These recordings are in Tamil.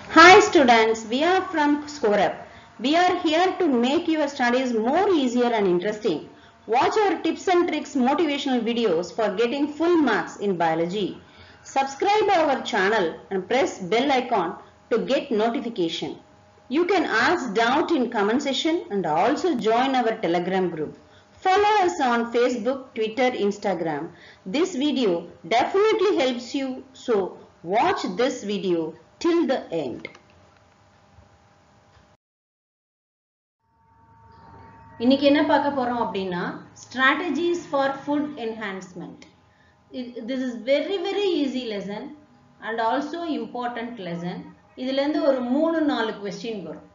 Hi students, we are from ScoreUp. We are here to make your studies more easier and interesting. Watch our tips and tricks motivational videos for getting full marks in biology. Subscribe our channel and press bell icon to get notification. You can ask doubt in comment section and also join our telegram group. Follow us on Facebook, Twitter, Instagram. This video definitely helps you so watch this video till the end. இன்னைக்கு என்ன பார்க்க போறோம் அப்படின்னா strategies for food enhancement இது- this is very very easy lesson and also important lesson இதுல இருந்து ஒரு மூணு நாலு கொஸ்டின் வரும்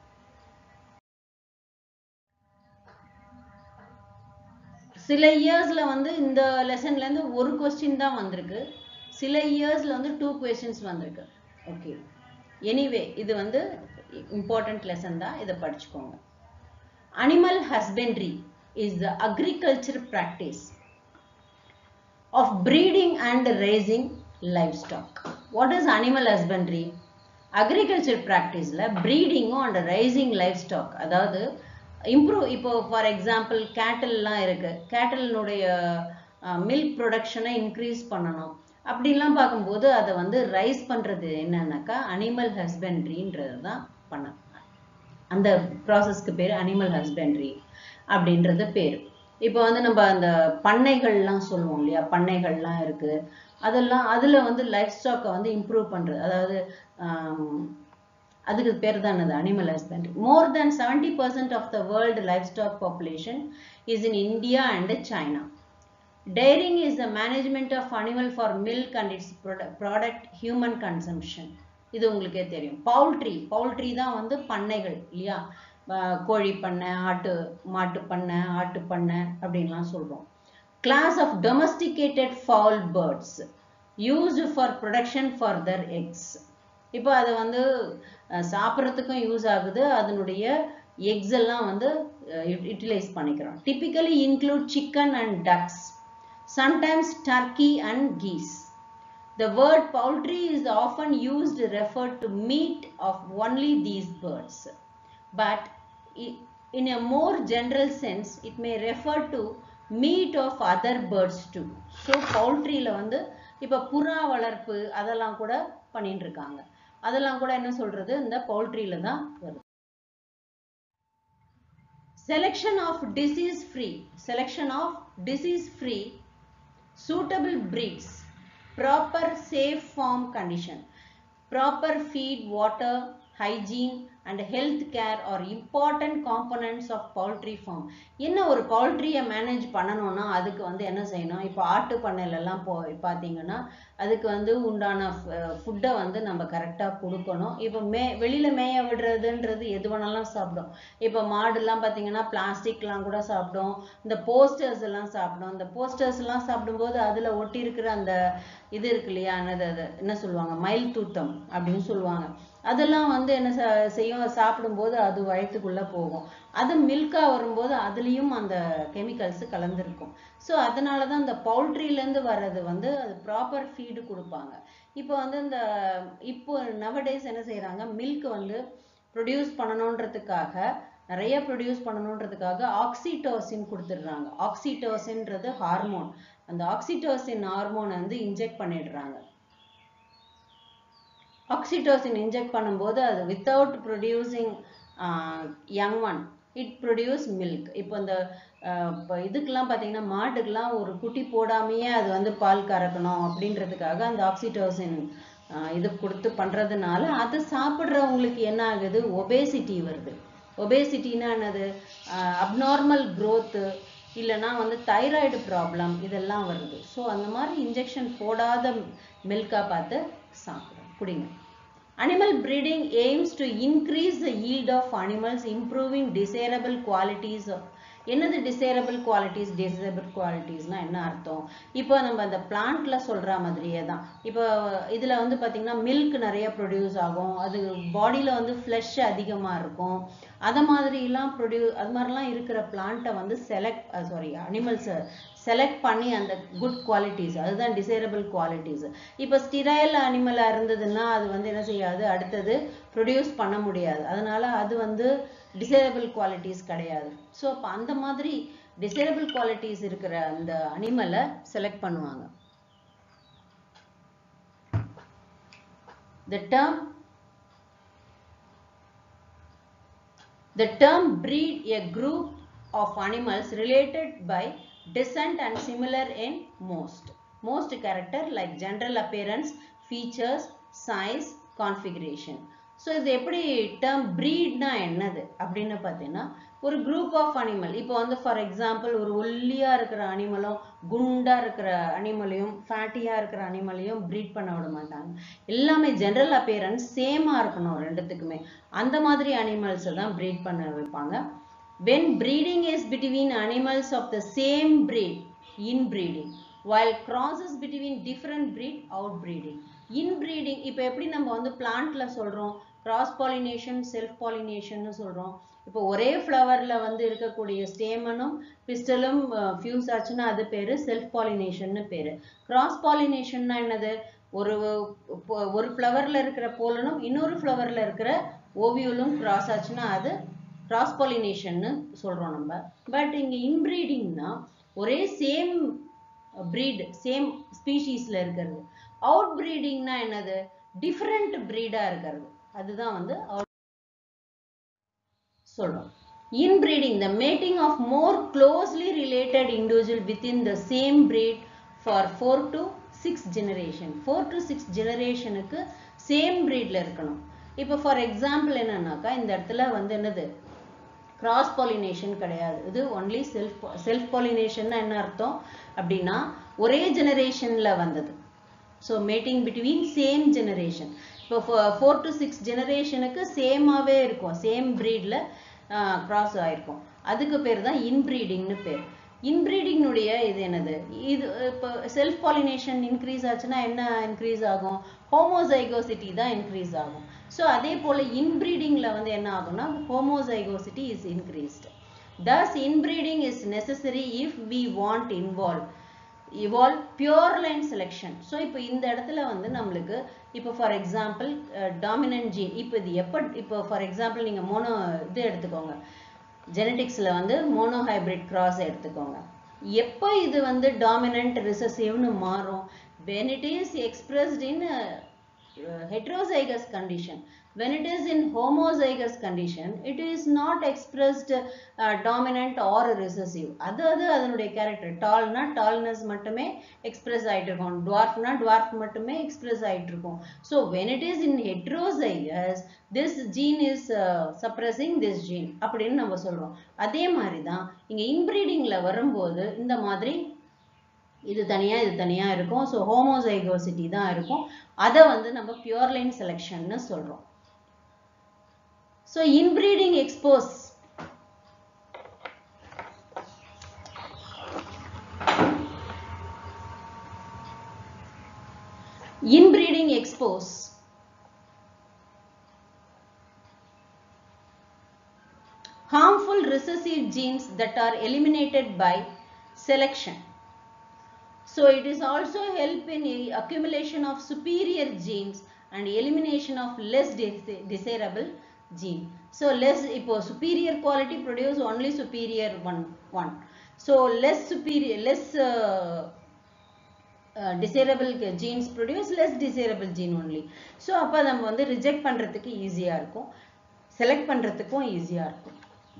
சில இயர்ஸ்ல வந்து இந்த லெசன்ல இருந்து ஒரு கொஸ்டின் தான் வந்திருக்கு சில இயர்ஸ்ல வந்து டூ கொஸ்டின்ஸ் வந்திருக்கு ஓகே எனிவே இது வந்து இம்பார்ட்டன்ட் லெசன் தான் இதை படிச்சுக்கோங்க animal husbandry is the agriculture practice of breeding and raising livestock. What is animal husbandry? agriculture practiceல breedingம் and raising livestock அதாவது improve இப்போ ஃபார் எக்ஸாம்பிள் கேட்டல்லாம் இருக்கு கேட்டலினுடைய மில்க் ப்ரொடக்ஷனை இன்க்ரீஸ் பண்ணணும் அப்படின்லாம் பார்க்கும்போது அதை வந்து ரைஸ் பண்றது என்னன்னாக்கா அனிமல் ஹஸ்பண்ட்ரின்றது தான் பண்ண அந்த ப்ராசஸ்க்கு பேர் அனிமல் ஹஸ்பண்ட்ரி அப்படின்றது பேர் இப்போ வந்து நம்ம அந்த பண்ணைகள்லாம் சொல்லுவோம் இல்லையா பண்ணைகள்லாம் இருக்கு அதெல்லாம் அதுல வந்து லைஃப் ஸ்டாக்கை வந்து இம்ப்ரூவ் பண்றது அதாவது ஆம், அதுக்கு பேர் தான் என்னது animal husbandry more then seventy percent of the world livestock population is in India and China Dairying is the management of animal for milk and its produ- product human consumption. இது உங்களுக்கே தெரியும் பவுல்ட்ரி பவுல்ட்ரி தான் வந்து பண்ணைகள் இல்லையா அஹ் கோழி பண்ணை ஆட்டு மாட்டு பண்ணை ஆட்டு பண்ணை அப்படின்லாம் சொல்றோம் class of domesticated fowl birds used for production for their eggs இப்போ அது வந்து அஹ், சாப்பிட்றதுக்கும் யூஸ் ஆகுது அதனுடைய எக்ஸ் எல்லாம் வந்து யூட்டிலைஸ் பண்ணிக்கிறோம் typically include chicken and ducks sometimes turkey and geese. The word poultry is often used referred to meat of only these birds. But i- in a more general sense, it may refer to meat of other birds too. So poultryல வந்து இப்ப புறா வளர்ப்பு அதெல்லாம் கூட பண்ணிட்டு இருக்காங்க அதெல்லாம் கூட என்ன சொல்றது இந்த பவுல்ட்ரியில தான் வருது selection of disease free selection of disease free suitable breeds proper safe farm condition proper feed water hygiene and health care are important components of poultry farm என்ன ஒரு பவுல்ட்ரியை மேனேஜ் பண்ணணும்னா அதுக்கு வந்து என்ன செய்யணும் இப்போ ஆட்டு பண்ணையில எல்லாம் போ பார்த்தீங்கன்னா அதுக்கு வந்து உண்டான ஃபுட்டை வந்து நம்ம கரெக்டாக கொடுக்கணும் இப்போ மே வெளியில மேய விடுறதுன்றது எது வேணாலும் சாப்பிடும் இப்போ மாடுலாம் பார்த்தீங்கன்னா பிளாஸ்டிக்லாம் கூட சாப்பிடும் இந்த போஸ்டர்ஸ் எல்லாம் சாப்பிடும் இந்த போஸ்டர்ஸ் எல்லாம் சாப்பிடும்போது அதுல ஒட்டி இருக்கிற அந்த இது இருக்கு இல்லையா என்னது அது என்ன சொல்லுவாங்க மயில் தூத்தம் அப்படின்னு சொல்லுவாங்க அதெல்லாம் வந்து என்ன செ- செய்யும் சாப்பிடும்போது அது வயிற்றுக்குள்ள போகும் அது மில்கா வரும்போது அதுலயும் அந்த கெமிக்கல்ஸ் கலந்துருக்கும் ஸோ அதனால தான் இந்த பவுல்ட்ரியிலேருந்து வர்றது வந்து அது ப்ராப்பர் ஃபீடு கொடுப்பாங்க இப்போ வந்து இந்த இப்போ நவடேஸ் என்ன செய்றாங்க மில்க் வந்து ப்ரொடியூஸ் பண்ணணுன்றதுக்காக நிறைய ப்ரொடியூஸ் பண்ணணுன்றதுக்காக ஆக்சிடோசின் கொடுத்துடுறாங்க ஆக்சிடோசின்றது ஹார்மோன் அந்த ஆக்சிடோசின் ஹார்மோனை வந்து இன்ஜெக்ட் பண்ணிடுறாங்க ஆக்சிடோசின் இன்ஜெக்ட் பண்ணும்போது அது without producing young one it produce milk இப்போ இந்த ஆஹ், இப்போ இதுக்கெல்லாம் பார்த்தீங்கன்னா மாட்டுக்கெல்லாம் ஒரு குட்டி போடாமையே அது வந்து பால் கறக்கணும் அப்படின்றதுக்காக அந்த ஆக்சிடோசின் இது கொடுத்து பண்றதுனால அது சாப்பிட்றவங்களுக்கு என்ன ஆகுது ஒபேசிட்டி வருது ஒபேசிட்டினா என்னது அப்நார்மல் growth இல்லைன்னா வந்து தைராய்டு ப்ராப்ளம் இதெல்லாம் வருது ஸோ அந்த மாதிரி இன்ஜெக்ஷன் போடாத மில்கா பார்த்து சாப்பிடும் குடிங்க Animal breeding aims to increase the yield of animals, improving desirable qualities of என்னது டிசைரபிள் குவாலிட்டிஸ் டிசைரபிள் குவாலிட்டிஸ்னா என்ன அர்த்தம் இப்போ நம்ம அந்த பிளான்ட்ல சொல்ற மாதிரியே தான் இப்போ இதுல வந்து பாத்தீங்கன்னா மில்க் நிறைய ப்ரொடியூஸ் ஆகும் அது பாடியில வந்து ஃப்ளஷ் அதிகமா இருக்கும் அத மாதிரிலாம் ப்ரொடியூ அது மாதிரிலாம் இருக்கிற பிளான்ட்டை வந்து செலக்ட் சாரி அனிமல்ஸை செலக்ட் பண்ணி அந்த குட் குவாலிட்டிஸ் அதுதான் டிசைரபிள் குவாலிட்டிஸ் இப்போ ஸ்டிரைல் அனிமலாக இருந்ததுன்னா அது வந்து என்ன செய்யாது அடுத்தது ப்ரொடியூஸ் பண்ண முடியாது அதனால அது வந்து டிசைரபிள் குவாலிட்டிஸ் கிடையாது ஸோ அப்போ அந்த மாதிரி டிசைரபிள் குவாலிட்டிஸ் இருக்கிற அந்த அனிமலை செலக்ட் பண்ணுவாங்க the term the term breed a group of animals related by descent and similar in most most character like general appearance features size configuration so இது எப்படி டேர்ம் ப்ரீட்னா என்னது அப்படின்னு பார்த்தீங்கன்னா ஒரு குரூப் ஆஃப் அனிமல் இப்போ வந்து ஃபார் எக்ஸாம்பிள் ஒரு ஒல்லியாக இருக்கிற அனிமலும் குண்டாக இருக்கிற அனிமலையும் ஃபேட்டியாக இருக்கிற அனிமலையும் ப்ரீட் பண்ண விட மாட்டாங்க எல்லாமே ஜென்ரல் அப்பியரன்ஸ் சேமாக இருக்கணும் ரெண்டுத்துக்குமே அந்த மாதிரி அனிமல்ஸை தான் ப்ரீட் பண்ண வைப்பாங்க when breeding is between animals of the same breed inbreeding while crosses between different breed outbreeding inbreeding இப்போ எப்படி நம்ம வந்து பிளான்ட்ல சொல்றோம் கிராஸ் பாலினேஷன் செல்ஃப் பாலினேஷன் சொல்றோம் இப்போ ஒரே ஃப்ளவர்ல வந்து இருக்கக்கூடிய ஸ்டேமனும் பிஸ்டலும் ஃபியூஸ் ஆச்சுன்னா அது பேரு செல்ஃப் பாலினேஷன்னு பேரு கிராஸ் பாலினேஷன்னா என்னது ஒரு ஒரு ஃப்ளவர்ல இருக்கிற போலனும் இன்னொரு ஃப்ளவர்ல இருக்கிற ஓவியலும் கிராஸ் ஆச்சுன்னா அது கிராஸ் பாலினேஷன்னு சொல்றோம் நம்ம பட் இங்க இன்பிரீடிங்னா ஒரே சேம் breed சேம் ஸ்பீஷீஸ்ல இருக்கிறது அவுட் பிரீடிங்னா என்னது டிஃப்ரெண்ட் பிரீடா இருக்கிறது அதுதான் வந்து out சொல்றோம் inbreeding the mating of more closely related individual within the same breed for 4 to 6 generation 4 to 6 generationக்கு சேம் breedல இருக்கணும் இப்போ ஃபார் எக்ஸாம்பிள் என்னன்னாக்கா இந்த இடத்துல வந்து என்னது கிராஸ் பாலினேஷன் கிடையாது இது ஒன்லி செல்ஃப் செல்ஃப் பாலினேஷன் என்ன அர்த்தம் அப்படின்னா ஒரே ஜெனரேஷன்ல வந்தது so mating between same generation இப்போ ஃபோர் டு சிக்ஸ் ஜெனரேஷனுக்கு சேமாவே இருக்கும் சேம் ப்ரீட்ல கிராஸ் ஆயிருக்கும் அதுக்கு பேர் தான் இன்ப்ரீடிங்னு பேர் இன்ப்ரீடிங்னுடைய இது என்னது இது இப்போ செல்ஃப் பாலினேஷன் இன்க்ரீஸ் ஆச்சுன்னா என்ன இன்க்ரீஸ் ஆகும் ஹோமோசைகோசிட்டி தான் இன்க்ரீஸ் ஆகும் ஸோ அதே போல் இன்ப்ரீடிங்ல வந்து என்ன ஆகும்னா homozygosity is increased thus inbreeding is necessary if we want involve evolve pure line selection so இப்போ இந்த இடத்துல வந்து நம்மளுக்கு இப்போ ஃபார் எக்ஸாம்பிள் டாமினன்ட் ஜீன் இப்போ இது எப்போ இப்போ ஃபார் எக்ஸாம்பிள் நீங்கள் மோனோ இது எடுத்துக்கோங்க ஜெனட்டிக்ஸில் வந்து மோனோ ஹைபிரிட் கிராஸ் எடுத்துக்கோங்க எப்போ இது வந்து டாமினன்ட் ரிசசிவ்னு மாறும் when it is expressed in uh, uh, heterozygous condition when it is in homozygous condition it is not expressed uh, dominant or recessive அது அது அதனுடைய கேரக்டர் டால்னா டால்னஸ் மட்டுமே எக்ஸ்பிரஸ் ஆயிட்டு இருக்கும் டுவார்ஃப்னா டுவார்ஃப் மட்டுமே எக்ஸ்பிரஸ் ஆயிட்டு இருக்கும் so when it is in heterozygous this gene is uh, suppressing this gene அப்படின்னு நம்ம சொல்றோம் அதே மாதிரி தான் இங்க இன்பிரீடிங்ல வரும்போது இந்த மாதிரி இது தனியா இது தனியா இருக்கும் ஸோ ஹோமோசைகோசிட்டி தான் இருக்கும் அதை வந்து நம்ம பியூர் லைன் செலெக்ஷன்னு சொல்றோம் so inbreeding expose inbreeding expose harmful recessive genes that are eliminated by selection so it is also help in a- accumulation of superior genes and elimination of less desi- desirable gene. So less இப்போ superior quality produce only superior one one. So less superior less uh, uh, desirable genes produce less desirable gene only. So அப்ப நம்ம வந்து reject பண்றதுக்கு ஈஸியா இருக்கும் select பண்றதுக்கும் ஈஸியா இருக்கும்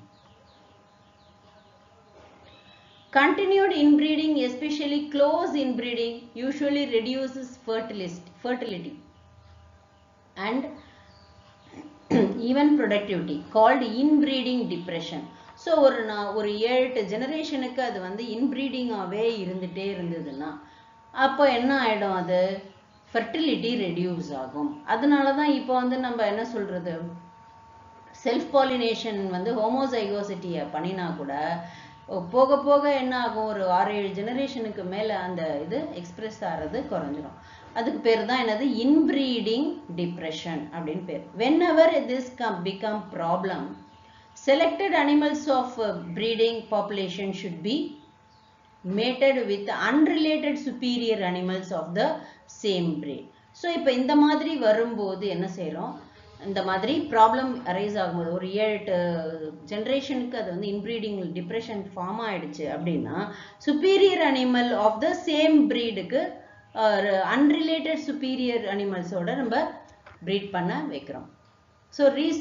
Continued inbreeding, especially close inbreeding, usually reduces fertility, fertility and even productivity called inbreeding depression. So ஒரு நான் ஒரு ஏழு எட்டு ஜெனரேஷனுக்கு அது வந்து இன்ப்ரீடிங்காகவே இருந்துகிட்டே இருந்ததுன்னா அப்போ என்ன ஆயிடும் அது ஃபெர்டிலிட்டி ரெடியூஸ் ஆகும் அதனால தான் இப்போ வந்து நம்ம என்ன சொல்றது செல்ஃப் பாலினேஷன் வந்து ஹோமோசைகோசிட்டியை பண்ணினா கூட போக போக என்ன ஆகும் ஒரு ஆறு ஏழு ஜெனரேஷனுக்கு மேலே அந்த இது எக்ஸ்பிரஸ் ஆகிறது குறைஞ்சிரும் அதுக்கு பேர் தான் என்னது இன்ப்ரீடிங் டிப்ரெஷன் அப்படின்னு பேர் whenever this come become problem selected animals of uh, breeding population should be mated with unrelated superior animals of the same breed so இப்போ இந்த மாதிரி வரும்போது என்ன செய்றோம் இந்த மாதிரி ப்ராப்ளம் அரைஸ் ஆகும்போது ஒரு ஏழு எட்டு ஜென்ரேஷனுக்கு அது வந்து இன்ப்ரீடிங் டிப்ரெஷன் ஃபார்ம் ஆயிடுச்சு அப்படின்னா superior animal of the same ப்ரீடுக்கு அன்ரிலேட்டட் சுப்பீரியர் அனிமல்ஸோட நம்ம ப்ரீட் பண்ண வைக்கிறோம் ஸோ ரீஸ்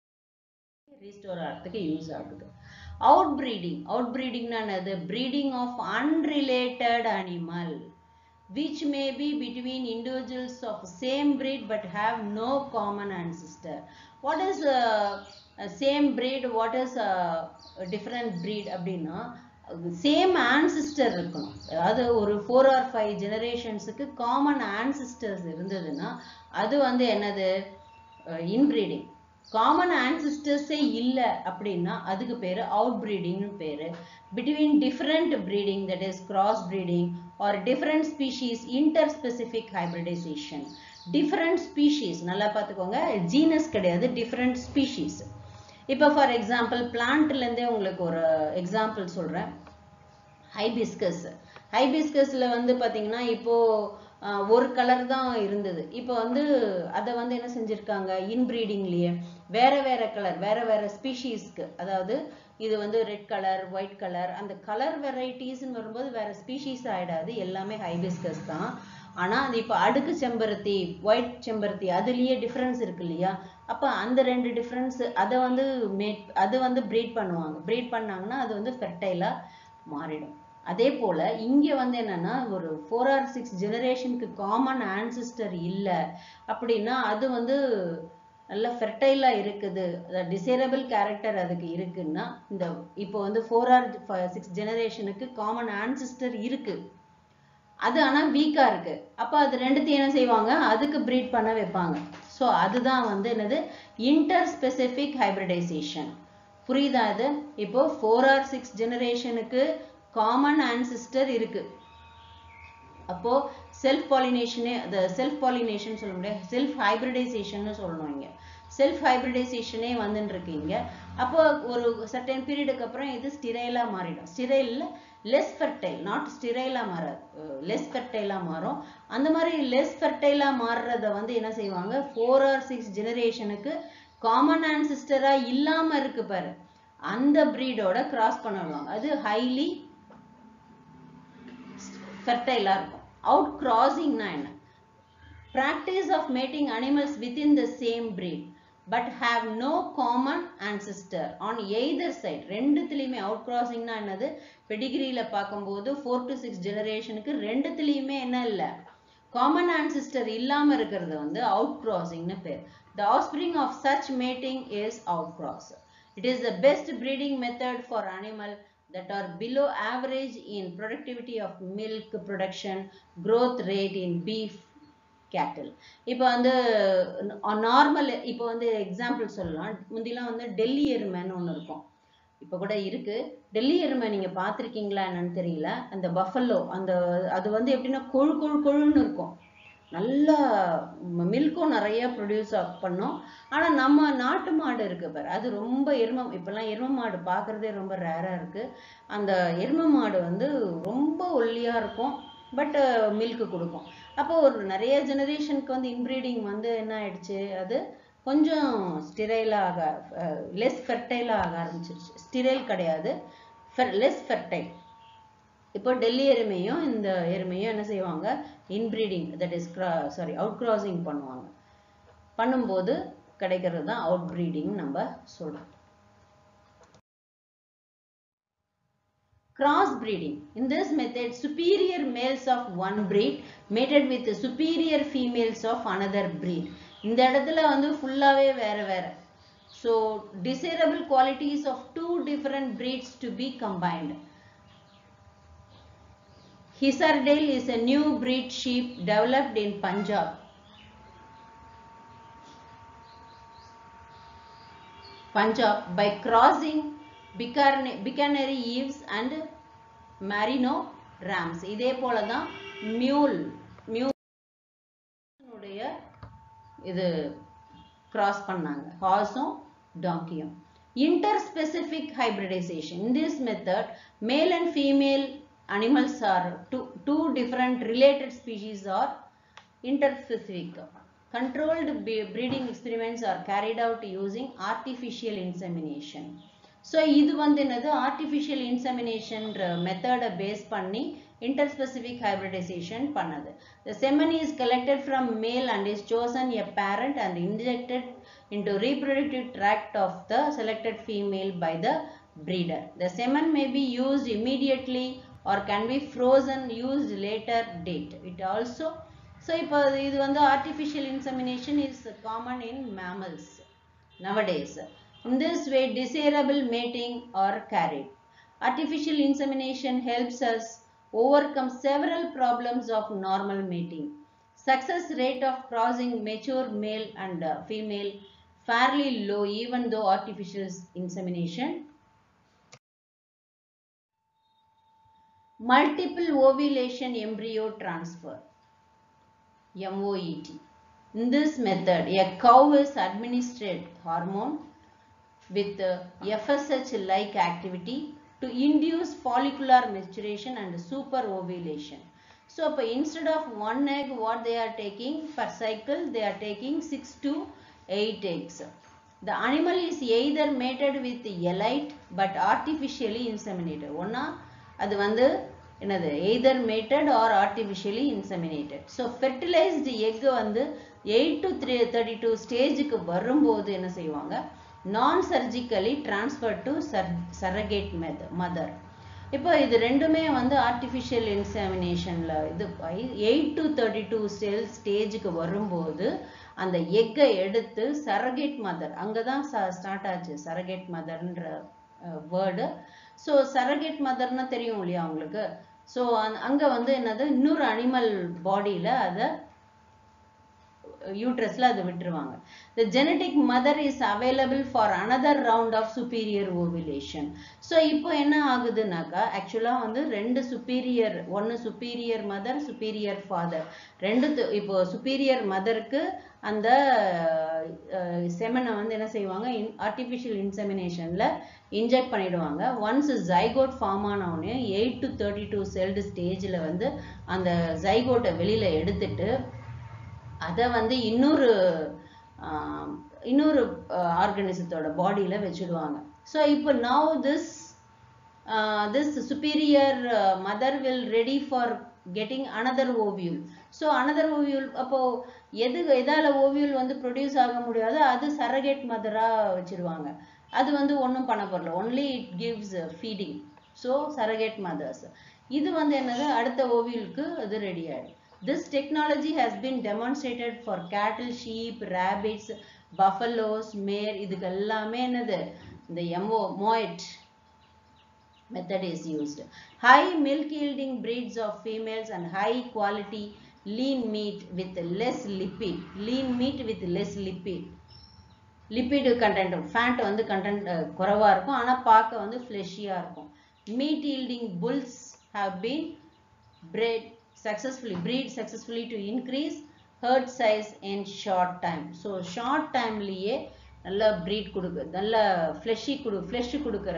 ரீஸ்டோர் ஆகிறதுக்கு யூஸ் ஆகுது அவுட் ப்ரீடிங் அவுட் ப்ரீடிங்னா என்னது breeding of unrelated animal which may be between individuals of same breed but have no common ancestor. What is uh, a same breed? What is a, a different breed? அப்படின்னா சேம் ஆன்சிஸ்டர் இருக்கணும் அதாவது ஒரு ஃபோர் ஆர் ஃபைவ் ஜெனரேஷன்ஸுக்கு காமன் ஆன்சிஸ்டர்ஸ் இருந்ததுன்னா அது வந்து என்னது இன்ப்ரீடிங் காமன் ஆன்சிஸ்டர்ஸே இல்லை அப்படின்னா அதுக்கு பேர் அவுட் ப்ரீடிங்னு பேர் between different breeding that is cross breeding or different species interspecific hybridization different species நல்லா பார்த்துக்கோங்க ஜீனஸ் கிடையாது டிஃப்ரெண்ட் ஸ்பீஷீஸ் இப்போ ஃபார் எக்ஸாம்பிள் பிளான்ட்லேருந்தே உங்களுக்கு ஒரு எக்ஸாம்பிள் சொல்கிறேன் ஹைபிஸ்கஸ் ஹைபிஸ்கஸில் வந்து பார்த்தீங்கன்னா இப்போது ஒரு கலர் தான் இருந்தது இப்போ வந்து அதை வந்து என்ன செஞ்சுருக்காங்க இன்ப்ரீடிங்லேயே வேற வேற கலர் வேற வேற ஸ்பீஷீஸ்க்கு அதாவது இது வந்து ரெட் கலர் ஒயிட் கலர் அந்த கலர் வெரைட்டிஸ்ன்னு வரும்போது வேற ஸ்பீஷீஸ் ஆயிடாது எல்லாமே ஹைபிஸ்கஸ் தான் ஆனால் அது இப்போ அடுக்கு செம்பருத்தி ஒயிட் செம்பருத்தி அதுலேயே டிஃப்ரென்ஸ் இருக்கு இல்லையா அப்போ அந்த ரெண்டு டிஃப்ரென்ஸ் அதை வந்து மேட் அது வந்து ப்ரீட் பண்ணுவாங்க ப்ரீட் பண்ணாங்கன்னா அது வந்து ஃபெர்டைலாக மாறிடும் அதே போல இங்க வந்து என்னன்னா ஒரு ஃபோர் ஆர் சிக்ஸ் ஜெனரேஷனுக்கு காமன் ஆன்சிஸ்டர் இல்லை அப்படின்னா அது வந்து நல்ல ஃபெர்டைலா இருக்குது டிசைரபிள் கேரக்டர் அதுக்கு இருக்குன்னா இந்த இப்போ வந்து ஃபோர் ஆர் சிக்ஸ் ஜெனரேஷனுக்கு காமன் ஆன்சிஸ்டர் இருக்கு அது ஆனா வீக்கா இருக்கு அப்ப அது ரெண்டுத்தையும் என்ன செய்வாங்க அதுக்கு ப்ரீட் பண்ண வைப்பாங்க ஸோ அதுதான் வந்து என்னது இன்டர் ஸ்பெசிபிக் ஹைபிரிடைசேஷன் புரியுதா இது இப்போ ஃபோர் ஆர் சிக்ஸ் ஜெனரேஷனுக்கு காமன் ஆன்சிஸ்டர் இருக்கு அப்போ செல்ஃப் பாலினேஷனே அந்த செல்ஃப் பாலினேஷன் சொல்ல முடியாது செல்ஃப் ஹைபிரிடைசேஷன் சொல்லணும் இங்க செல்ஃப் ஹைபிரிடைசேஷனே வந்துட்டு இருக்கீங்க அப்போ ஒரு சர்டன் பீரியடுக்கு அப்புறம் இது ஸ்டிரைலா மாறிடும் ஸ்டிரைல்ல லெஸ் ஃபெர்டைல் நாட் ஸ்டிரைலா மாறாது லெஸ் ஃபெர்டைலா மாறும் அந்த மாதிரி லெஸ் ஃபெர்டைலா மாறுறத வந்து என்ன செய்வாங்க ஃபோர் ஆர் சிக்ஸ் ஜெனரேஷனுக்கு காமன் ஆன்சிஸ்டரா இல்லாம இருக்கு பாரு அந்த பிரீடோட கிராஸ் பண்ணிடுவாங்க அது ஹைலி ஃபெர்டைலா இருக்கும் அவுட் கிராசிங்னா என்ன practice of mating animals within the same breed but have no common ancestor on either side ரெண்டுத்துலேயுமே அவுட் கிராசிங்னா என்னது பெடிகிரியில் பார்க்கும்போது ஃபோர் டு சிக்ஸ் ஜெனரேஷனுக்கு ரெண்டுத்துலேயுமே என்ன இல்லை காமன் ஆன்சிஸ்டர் இல்லாமல் இருக்கிறது வந்து அவுட் கிராசிங்னு பேர் the offspring of such mating is out cross It is the best breeding method for animal that are below average in productivity of milk production, growth rate in beef, cattle. இப்போ வந்து நார்மல் இப்போ வந்து எக்ஸாம்பிள் சொல்லலாம் முந்திலாம் வந்து டெல்லி எருமைன்னு ஒன்று இருக்கும் இப்போ கூட இருக்கு டெல்லி எருமை நீங்க பார்த்துருக்கீங்களா என்னன்னு தெரியல அந்த பஃபல்லோ அந்த அது வந்து எப்படின்னா கொழு கொழு கொழுன்னு இருக்கும் நல்லா மில்க்கும் நிறைய ப்ரொடியூஸ் பண்ணும் ஆனால் நம்ம நாட்டு மாடு இருக்கு பாரு அது ரொம்ப எரும இப்போல்லாம் எரும மாடு பார்க்குறதே ரொம்ப ரேராக இருக்கு அந்த எரும மாடு வந்து ரொம்ப ஒல்லியாக இருக்கும் பட் மில்க் கொடுக்கும் அப்போ ஒரு நிறைய ஜெனரேஷனுக்கு வந்து இன்ப்ரீடிங் வந்து என்ன ஆயிடுச்சு அது கொஞ்சம் ஸ்டிரைலாக லெஸ் ஃபெர்டைலாக ஆக ஆரம்பிச்சிருச்சு ஸ்டிரைல் கிடையாது லெஸ் ஃபெர்டைல் இப்போ டெல்லி எருமையும் இந்த எருமையும் என்ன செய்வாங்க inbreeding that is sorry out crossing பண்ணுவாங்க பண்ணும்போது கிடைக்கிறது தான் அவுட் ப்ரீடிங் நம்ம சொல்றோம் cross breeding in this method superior males of one breed mated with the superior females of another breed இந்த இடத்துல வந்து ஃபுல்லாவே வேற வேற so desirable qualities of two different breeds to be combined Hisardale is a new breed sheep developed in Punjab. Punjab by crossing Bicanary Eves and Merino Rams. இதே போல தான் மியூல் மியூலுடைய இது கிராஸ் பண்ணாங்க ஹார்ஸும் டாங்கியும் interspecific hybridization in this method male and female animals are two, two different related species are interspecific. Controlled breeding experiments are carried out using artificial insemination. So இது வந்து என்னது ஆர்டிஃபிஷியல் இன்செமினேஷன்ற மெத்தடை பேஸ் பண்ணி இன்டர்ஸ்பெசிபிக் ஹைபிரிடைசேஷன் பண்ணது the semen is collected from male and is chosen a parent and injected into reproductive tract of the selected female by the breeder. The semen may be used immediately or can be frozen used later date. It also so இப்போ இது வந்து artificial insemination is common in mammals nowadays. In this way desirable mating are carried. Artificial insemination helps us overcome several problems of normal mating. Success rate of crossing mature male and uh, female fairly low even though artificial insemination multiple ovulation embryo transfer MOET. In this method, a cow is administered hormone with uh, FSH-like activity to induce follicular maturation and super ovulation. So, instead of one egg, what they are taking per cycle, they are taking 6 to 8 eggs. The animal is either mated with elite but artificially inseminated. ஒன்னா அது வந்து என்னது either mated or artificially inseminated so fertilized egg வந்து eight to three thirty two ஸ்டேஜுக்கு வரும்போது என்ன செய்வாங்க non surgically transfer to sur surrogate meth mother இப்போ இது ரெண்டுமே வந்து ஆர்டிஃபிஷியல் இன்செமினேஷனில் இது eight to thirty two stale ஸ்டேஜுக்கு வரும்போது அந்த எக்கை எடுத்து சரகேட் மதர் அங்கே தான் ஸ்டார்ட் ஆச்சு சரகேட் மதர்ன்ற வேர்டு ஸோ சரகேட் மதர்னா தெரியும் இல்லையா உங்களுக்கு ஸோ அங்கே வந்து என்னது இன்னொரு அனிமல் பாடியில் அதை யூட்ரஸில் அதை விட்டுருவாங்க the genetic mother is available for another round of superior ovulation so இப்போ என்ன ஆகுதுனாக்கா ஆக்சுவலாக வந்து ரெண்டு சுப்பீரியர் ஒன்று சுப்பீரியர் மதர் சுப்பீரியர் ஃபாதர் ரெண்டு இப்போ சுப்பீரியர் மதருக்கு அந்த செமனை வந்து என்ன செய்வாங்க இன் ஆர்டிஃபிஷியல் இன்செமினேஷனில் இன்ஜெக்ட் பண்ணிடுவாங்க ஒன்ஸ் ஜைகோட் ஃபார்ம் ஆனவுடனே eight to thirty two celled ஸ்டேஜில் வந்து அந்த ஜைகோட்டை வெளியில் எடுத்துட்டு அதை வந்து இன்னொரு இன்னொரு ஆர்கனிசத்தோட பாடியில் வச்சுடுவாங்க ஸோ இப்போ now this this superior mother will ready for getting another ovule so another ovule அப்போ எது எதால ஓவியூல் வந்து ப்ரொடியூஸ் ஆக முடியாதோ அது சரகேட் மதராக வச்சிருவாங்க அது வந்து ஒன்றும் பண்ண போடல only it gives feeding so surrogate mothers இது வந்து என்னது அடுத்த ஓவியலுக்கு அது ரெடி ஆகிடும் This technology has been demonstrated for cattle, sheep, rabbits, buffaloes, mare இதுக்கு எல்லாமே என்னது இந்த MO MOET method is used. High milk yielding breeds of females and high quality lean meat with less lipid. Lean meat with less lipid. Lipid content fat வந்து கண்டென்ட் குறைவாக இருக்கும் ஆனால் பார்க்க வந்து ஃப்ளெஷியாக இருக்கும் meat yielding bulls have been bred successfully breed successfully to increase herd size in short time so short timeலயே நல்ல breed கொடுக்கு நல்ல fleshy கொடு flesh கொடுக்கிற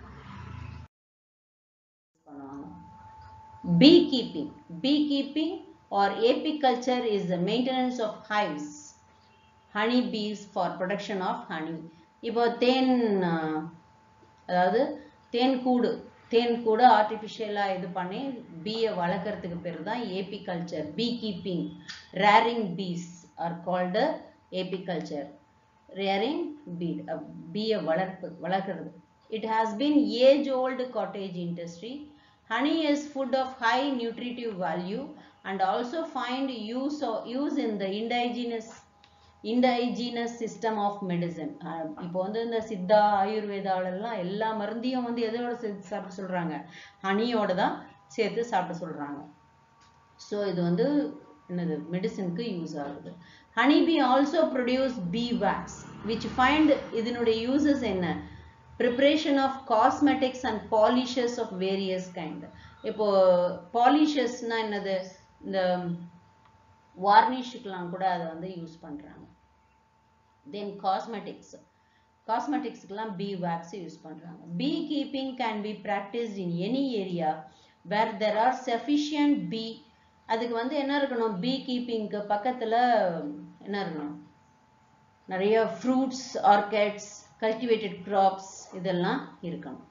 beekeeping beekeeping or apiculture is the maintenance of hives honey bees for production of honey இப்போ தேன் அதாவது தேன் கூடு தேன் கூட ஆர்டிஃபிஷியலாக இது பண்ணி பீயை வளர்க்குறதுக்கு பேர் தான் apiculture bee keeping rearing bees are called apiculture rearing beet பீயை வளர்ப்பு வளர்க்குறது it has been age old cottage industry honey is food of high nutritive value and also find use, of, use in the indigenous indigenous system of medicine இப்போ வந்து இந்த சித்தா ஆயுர்வேதாவிலலாம் எல்லா மருந்தையும் வந்து எதோட சேர்த்து சாப்பிட சொல்கிறாங்க ஹனியோட தான் சேர்த்து சாப்பிட சொல்கிறாங்க ஸோ இது வந்து என்னது மெடிசனுக்கு யூஸ் ஆகுது honey bee also produce bee wax which find இதனுடைய யூசஸ் என்ன preparation of cosmetics and polishes of various kind இப்போ பாலிஷஸ்னா என்னது இந்த வார்னிஷுக்கெலாம் கூட அதை வந்து யூஸ் பண்ணுறாங்க தென் காஸ்மெட்டிக்ஸ் காஸ்மெட்டிக்ஸ்க்கெலாம் பி வேக்ஸ் யூஸ் பண்ணுறாங்க bee keeping can be practised in any area where there are sufficient bee அதுக்கு வந்து என்ன இருக்கணும் பீ கீப்பிங்க்கு பக்கத்துல என்ன இருக்கணும் நிறைய ஃப்ரூட்ஸ் ஆர்கேட்ஸ் கல்டிவேட்டட் கிராப்ஸ் இதெல்லாம் இருக்கணும்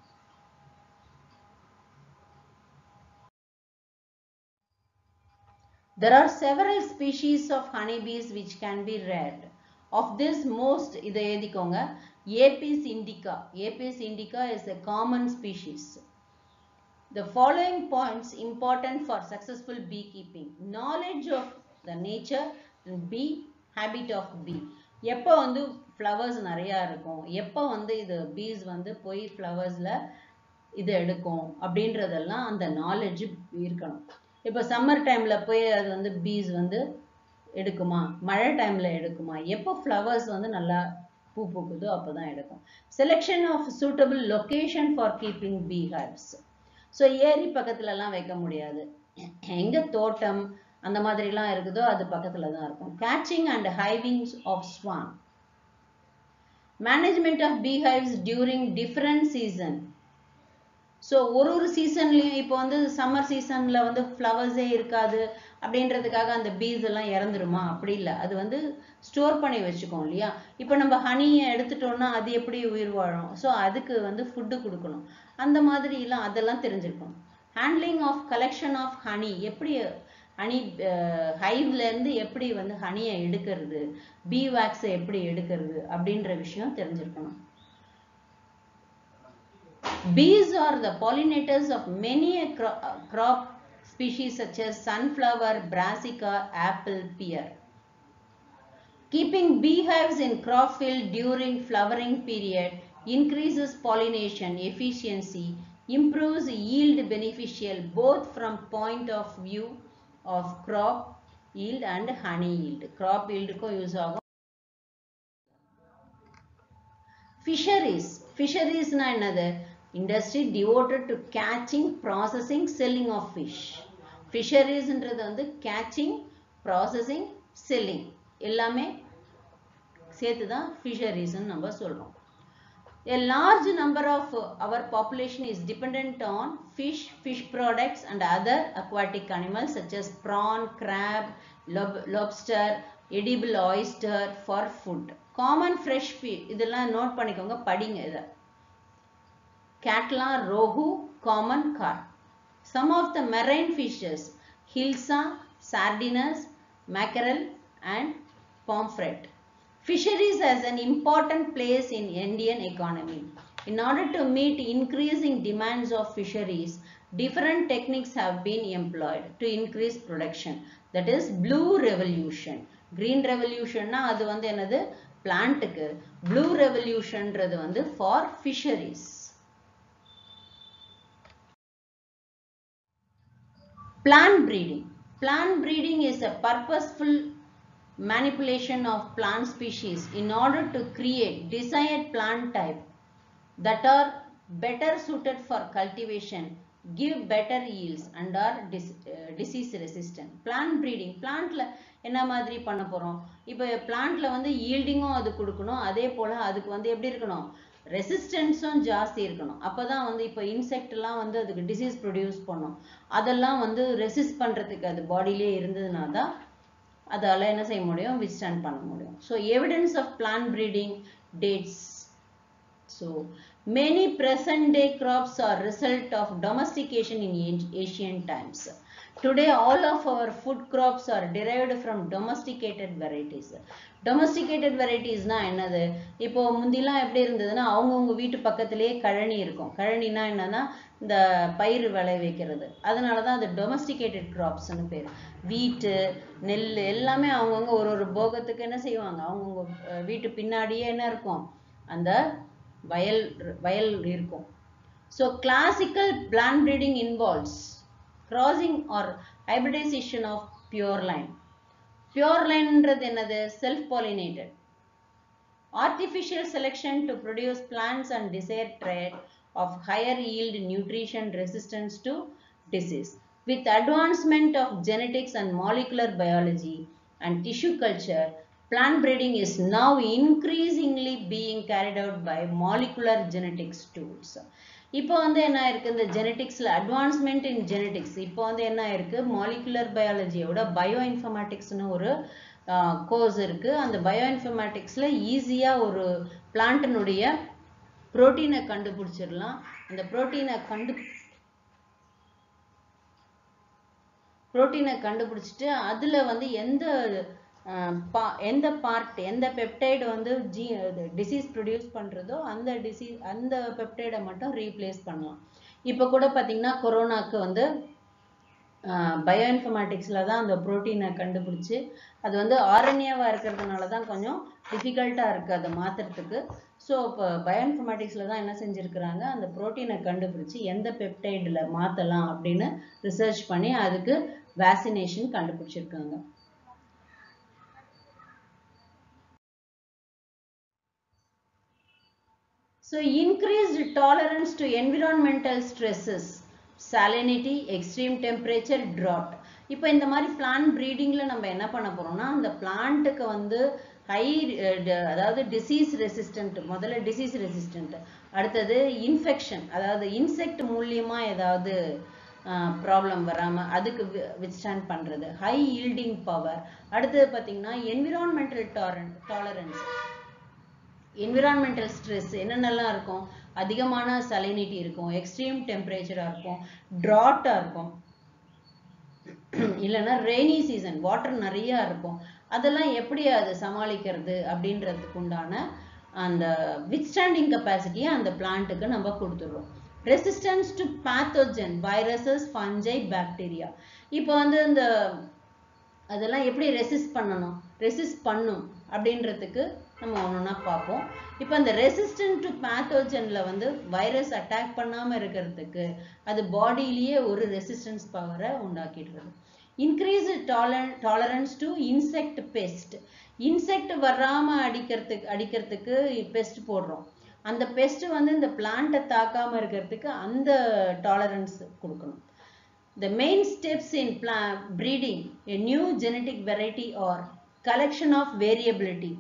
There are several species of honeybees which can be reared. Of this most இதை எழுதிக்கோங்க Apis indica. Apis indica is a common species. The following points important for successful beekeeping. Knowledge of the nature and bee habit of bee. எப்போ வந்து ஃப்ளவர்ஸ் நிறையா இருக்கும் எப்போ வந்து இது பீஸ் வந்து போய் ஃப்ளவர்ஸில் இது எடுக்கும் அப்படின்றதெல்லாம் அந்த நாலேஜ் இருக்கணும் இப்போ சம்மர் டைமில் போய் அது வந்து பீஸ் வந்து எடுக்குமா மழை டைமில் எடுக்குமா எப்போ ஃப்ளவர்ஸ் வந்து நல்லா பூ பூக்குதோ அப்போ தான் எடுக்கும் selection of suitable location for keeping bee hives so ஏரி பக்கத்துலலாம் வைக்க முடியாது எங்கே தோட்டம் அந்த மாதிரிலாம் இருக்குதோ அது பக்கத்தில் தான் இருக்கும் catching and hivings of swarm management of bee hives during different season so ஒரு ஒரு சீசன்லையும் இப்போ வந்து சம்மர் சீசனில் வந்து ஃப்ளவர்ஸே இருக்காது அப்படின்றதுக்காக அந்த பீஸ் எல்லாம் இறந்துருமா அப்படி இல்லை அது வந்து ஸ்டோர் பண்ணி வச்சுக்கோம் இல்லையா இப்போ நம்ம ஹனியை எடுத்துட்டோம்னா அது எப்படி உயிர் வாழும் ஸோ அதுக்கு வந்து ஃபுட்டு கொடுக்கணும் அந்த மாதிரிலாம் அதெல்லாம் தெரிஞ்சிருக்கணும் handling of collection of honey எப்படி ஹனி ஹைவ்லேருந்து எப்படி வந்து ஹனியை எடுக்கிறது பீ வேக்ஸை எப்படி எடுக்கிறது அப்படின்ற விஷயம் தெரிஞ்சிருக்கணும் Bees are the pollinators of many a cro crop species such as sunflower, brassica, apple, pear. Keeping beehives in crop field during flowering period increases pollination efficiency, improves yield beneficial both from point of view of crop yield and honey yield. Crop yield ko use ஆகும் Fisheries. Fisheries na என்னது industry devoted to catching, processing, selling of fish. Fisheries-ன்றது வந்து catching, processing, selling எல்லாமே சேர்த்து தான் fisheries நம்ம சொல்றோம். A large number of our population is dependent on fish, fish products and other aquatic animals such as prawn, crab, lob lobster, edible oyster for food. Common fresh fish இதெல்லாம் நோட் பண்ணிக்கோங்க படிங்க இதை Catla, rohu, common carp. Some of the marine fishes, hilsa, sardines, mackerel and pomfret. Fisheries has an important place in Indian economy. In order to meet increasing demands of fisheries, different techniques have been employed to increase production. That is blue revolution. Green revolution அது வந்து என்னது பிளான்ட்டுக்கு blue revolutionன்றது வந்து for fisheries. Plant breeding. Plant breeding is a purposeful manipulation of plant species in order to create desired plant type that are better suited for cultivation, give better yields and are dis uh, disease resistant. Plant breeding. Plantல என்ன மாதிரி பண்ண போறோம் இப்போ பிளான்ட்ல வந்து ஈல்டிங்கும் அது கொடுக்கணும் அதே போல அதுக்கு வந்து எப்படி இருக்கணும் ரெசிஸ்டன்ஸும் ஜாஸ்தி இருக்கணும் அப்பதான் வந்து இப்போ இன்செக்ட் எல்லாம் வந்து அதுக்கு டிசீஸ் ப்ரொடியூஸ் பண்ணும் அதெல்லாம் வந்து ரெசிஸ்ட் பண்றதுக்கு அது பாடியிலே இருந்ததுனா தான் அதால என்ன செய்ய முடியும் விஸ்டாண்ட் பண்ண முடியும் so evidence of plant breeding dates so many present day crops are result of domestication in ancient times. Today all of our food crops are derived from domesticated varieties. Domesticated varieties னா என்னது இப்போ முந்திலாம் எப்படி இருந்ததுன்னா அவங்கவுங்க வீட்டு பக்கத்திலேயே கழனி இருக்கும் கழனினா என்னன்னா இந்த பயிர் விளை வைக்கிறது அதனால தான் அது டொமஸ்டிகேட்டட் கிராப்ஸ்னு பேர் வீட்டு நெல் எல்லாமே அவங்கவுங்க ஒரு ஒரு போகத்துக்கு என்ன செய்வாங்க அவங்கவுங்க வீட்டு பின்னாடியே என்ன இருக்கும் அந்த வயல் வயல் இருக்கும் so classical plant breeding involves crossing or hybridization of pure line pure lineன்றது என்னது self pollinated artificial selection to produce plants and desired trait of higher yield nutrition resistance to disease with advancement of genetics and molecular biology and tissue culture plant breeding is now increasingly being carried out by molecular genetics tools இப்போ வந்து என்ன ஆயிருக்கு இந்த ஜெனட்டிக்ஸ்ல அட்வான்ஸ்மெண்ட் இன் ஜெனட்டிக்ஸ் இப்போ வந்து என்ன ஆயிருக்கு மாலிகுலர் பயாலஜியோட பயோ இன்ஃபர்மேட்டிக்ஸ்னு ஒரு கோர்ஸ் இருக்கு அந்த பயோ இன்ஃபர்மேட்டிக்ஸ்ல ஈஸியா ஒரு பிளான்ட்டினுடைய புரோட்டீனை கண்டுபிடிச்சிடலாம் அந்த புரோட்டீனை கண்டு புரோட்டீனை கண்டுபிடிச்சிட்டு அதுல வந்து எந்த அஹ், பா- எந்த பார்ட் எந்த பெப்டைடு வந்து ஜீ டிசீஸ் ப்ரொடியூஸ் பண்றதோ அந்த டிசீஸ் அந்த பெப்டைடை மட்டும் ரீப்ளேஸ் பண்ணலாம் இப்போ கூட பாத்தீங்கன்னா கொரோனாக்கு வந்து பயோ இன்ஃபர்மேட்டிக்ஸில் தான் அந்த ப்ரோட்டீனை கண்டுபிடிச்சு அது வந்து ஆரண்யாவாக இருக்கிறதுனால தான் கொஞ்சம் டிஃபிகல்ட்டாக இருக்குது அதை மாற்றுறதுக்கு ஸோ இப்போ பயோ இன்ஃபர்மேட்டிக்ஸில் தான் என்ன செஞ்சுருக்கிறாங்க அந்த ப்ரோட்டீனை கண்டுபிடிச்சு எந்த பெப்டைடில் மாற்றலாம் அப்படின்னு ரிசர்ச் பண்ணி அதுக்கு வேக்சினேஷன் கண்டுபிடிச்சிருக்காங்க So increased tolerance to environmental stresses, salinity, extreme temperature, drought. இப்போ இந்த மாதிரி பிளான்ட் ப்ரீடிங்ல நம்ம என்ன பண்ண போறோம்னா அந்த பிளான்ட்டுக்கு வந்து ஹை அதாவது டிசீஸ் ரெசிஸ்டன்ட் முதல்ல டிசீஸ் ரெசிஸ்டன்ட் அடுத்தது இன்ஃபெக்ஷன் அதாவது இன்செக்ட் மூலியமா ஏதாவது ப்ராப்ளம் வராம அதுக்கு வித்ஸ்டாண்ட் பண்றது ஹை ஈல்டிங் பவர் அடுத்தது பாத்தீங்கன்னா என்விரான்மெண்டல் டாலரன் டாலரன்ஸ் என்விரான்மெண்டல் ஸ்ட்ரெஸ் என்னென்னலாம் இருக்கும் அதிகமான சலினிட்டி இருக்கும் எக்ஸ்ட்ரீம் டெம்பரேச்சராக இருக்கும் ட்ராட்டாக இருக்கும் இல்லைன்னா ரெய்னி சீசன் வாட்டர் நிறையா இருக்கும் அதெல்லாம் எப்படி அது சமாளிக்கிறது அப்படின்றதுக்கு உண்டான அந்த வித்ஸ்டாண்டிங் கெப்பாசிட்டியை அந்த பிளான்ட்டுக்கு நம்ம கொடுத்துடுறோம் resistance to pathogen viruses fungi bacteria இப்போ வந்து இந்த அதெல்லாம் எப்படி ரெசிஸ்ட் பண்ணணும் ரெசிஸ்ட் பண்ணும் அப்படின்றதுக்கு நம்ம ஒன்றா பார்ப்போம் இப்போ அந்த ரெசிஸ்டன்ட் டு பேத்தோஜனில் வந்து வைரஸ் அட்டாக் பண்ணாமல் இருக்கிறதுக்கு அது பாடியிலேயே ஒரு ரெசிஸ்டன்ஸ் பவரை உண்டாக்கிடுறது இன்க்ரீஸ் டாலர் tolerance to insect pest insect வராமல் அடிக்கிறதுக்கு அடிக்கிறதுக்கு பெஸ்ட் போடுறோம் அந்த பெஸ்ட் வந்து இந்த பிளான்ட்டை தாக்காமல் இருக்கிறதுக்கு அந்த டாலரன்ஸ் கொடுக்கணும் The main steps in plant breeding a new genetic variety or collection of variability.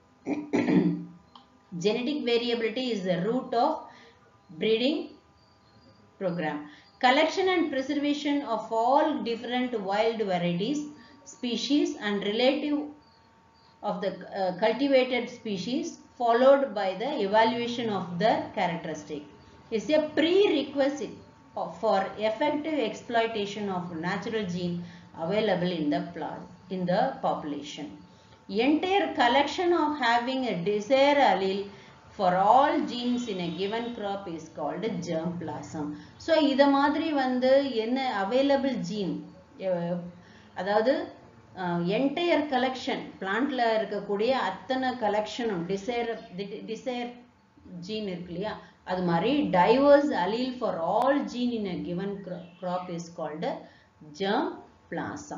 genetic variability is the root of breeding program. Collection and preservation of all different wild varieties, species and relative of the uh, cultivated species followed by the evaluation of the characteristic is a prerequisite of- for effective exploitation of natural gene available in the plant in the population entire collection of having a desired allele for all genes in a given crop is called germplasm so இத மாதிரி வந்து என்ன available gene அஹ் அதாவது என்டையர் கலெக்ஷன் பிளான்ட்ல இருக்கக்கூடிய அத்தனை கலெக்ஷனும் டிசைர் டிசைர் ஜீன் இருக்கு இல்லையா அது மாதிரி diverse allele for all gene in a given crop is called germ plasm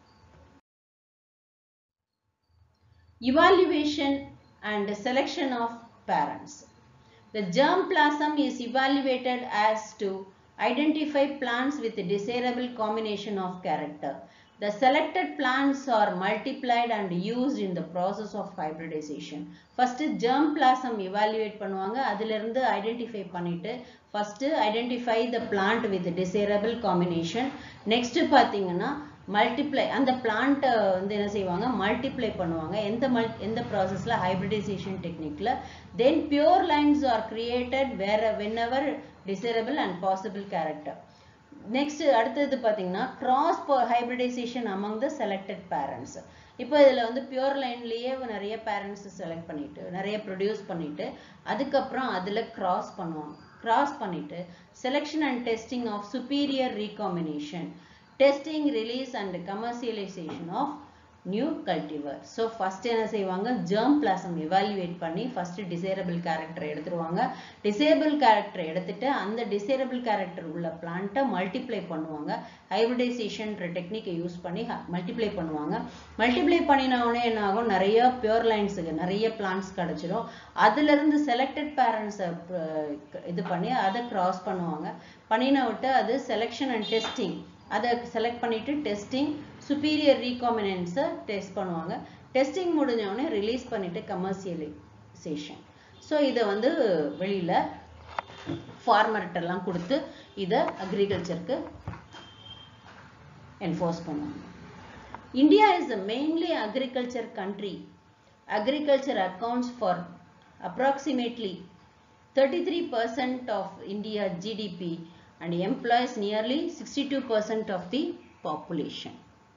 evaluation and selection of parents the germ plasm is evaluated as to identify plants with a desirable combination of character the selected plants are multiplied and used in the process of hybridization first germ plasm evaluate பண்ணுவாங்க அதுல இருந்து identify பண்ணிட்டு first identify the plant with desirable combination next பாத்தீங்கன்னா மல்டிப்ளை அந்த பிளான்ட்டை வந்து என்ன செய்வாங்க மல்டிப்ளை பண்ணுவாங்க எந்த மல் எந்த ப்ராசஸில் ஹைப்ரிடைசேஷன் டெக்னிக்கில் then pure lines are created வேற whenever desirable and possible character next அடுத்தது பார்த்தீங்கன்னா cross hybridization among the selected parents இப்போ இதில் வந்து பியூர் லைன்லேயே நிறைய பேரண்ட்ஸ் செலக்ட் பண்ணிட்டு நிறைய ப்ரொடியூஸ் பண்ணிட்டு அதுக்கப்புறம் அதில் கிராஸ் பண்ணுவாங்க கிராஸ் பண்ணிட்டு selection and testing of superior recombination testing release and commercialization of new cultivar so first என்ன செய்வாங்க germ plasm evaluate பண்ணி first desirable character எடுத்துருவாங்க disable character எடுத்துட்டு அந்த desirable character உள்ள plant multiply பண்ணுவாங்க hybridization டெக்னிக்கை யூஸ் பண்ணி multiply பண்ணுவாங்க multiply பண்ணின உடனே என்ன ஆகும் நிறைய pure lines நிறைய plants கிடைச்சிரும் அதுல இருந்து selected parents இது பண்ணி அதை cross பண்ணுவாங்க பண்ணின விட்டு அது selection and testing அதை செலக்ட் பண்ணிட்டு டெஸ்டிங் சுப்பீரியர் ரீகாமினன்ஸை டெஸ்ட் பண்ணுவாங்க டெஸ்டிங் முடிஞ்ச உடனே ரிலீஸ் பண்ணிட்டு கமர்ஷியலைசேஷன் ஸோ இதை வந்து வெளியில ஃபார்மர்கிட்டலாம் கொடுத்து இதை அக்ரிகல்ச்சருக்கு என்ஃபோர்ஸ் பண்ணுவாங்க India is a mainly agriculture country. Agriculture accounts for approximately 33% of India GDP and employs nearly 62% of the population.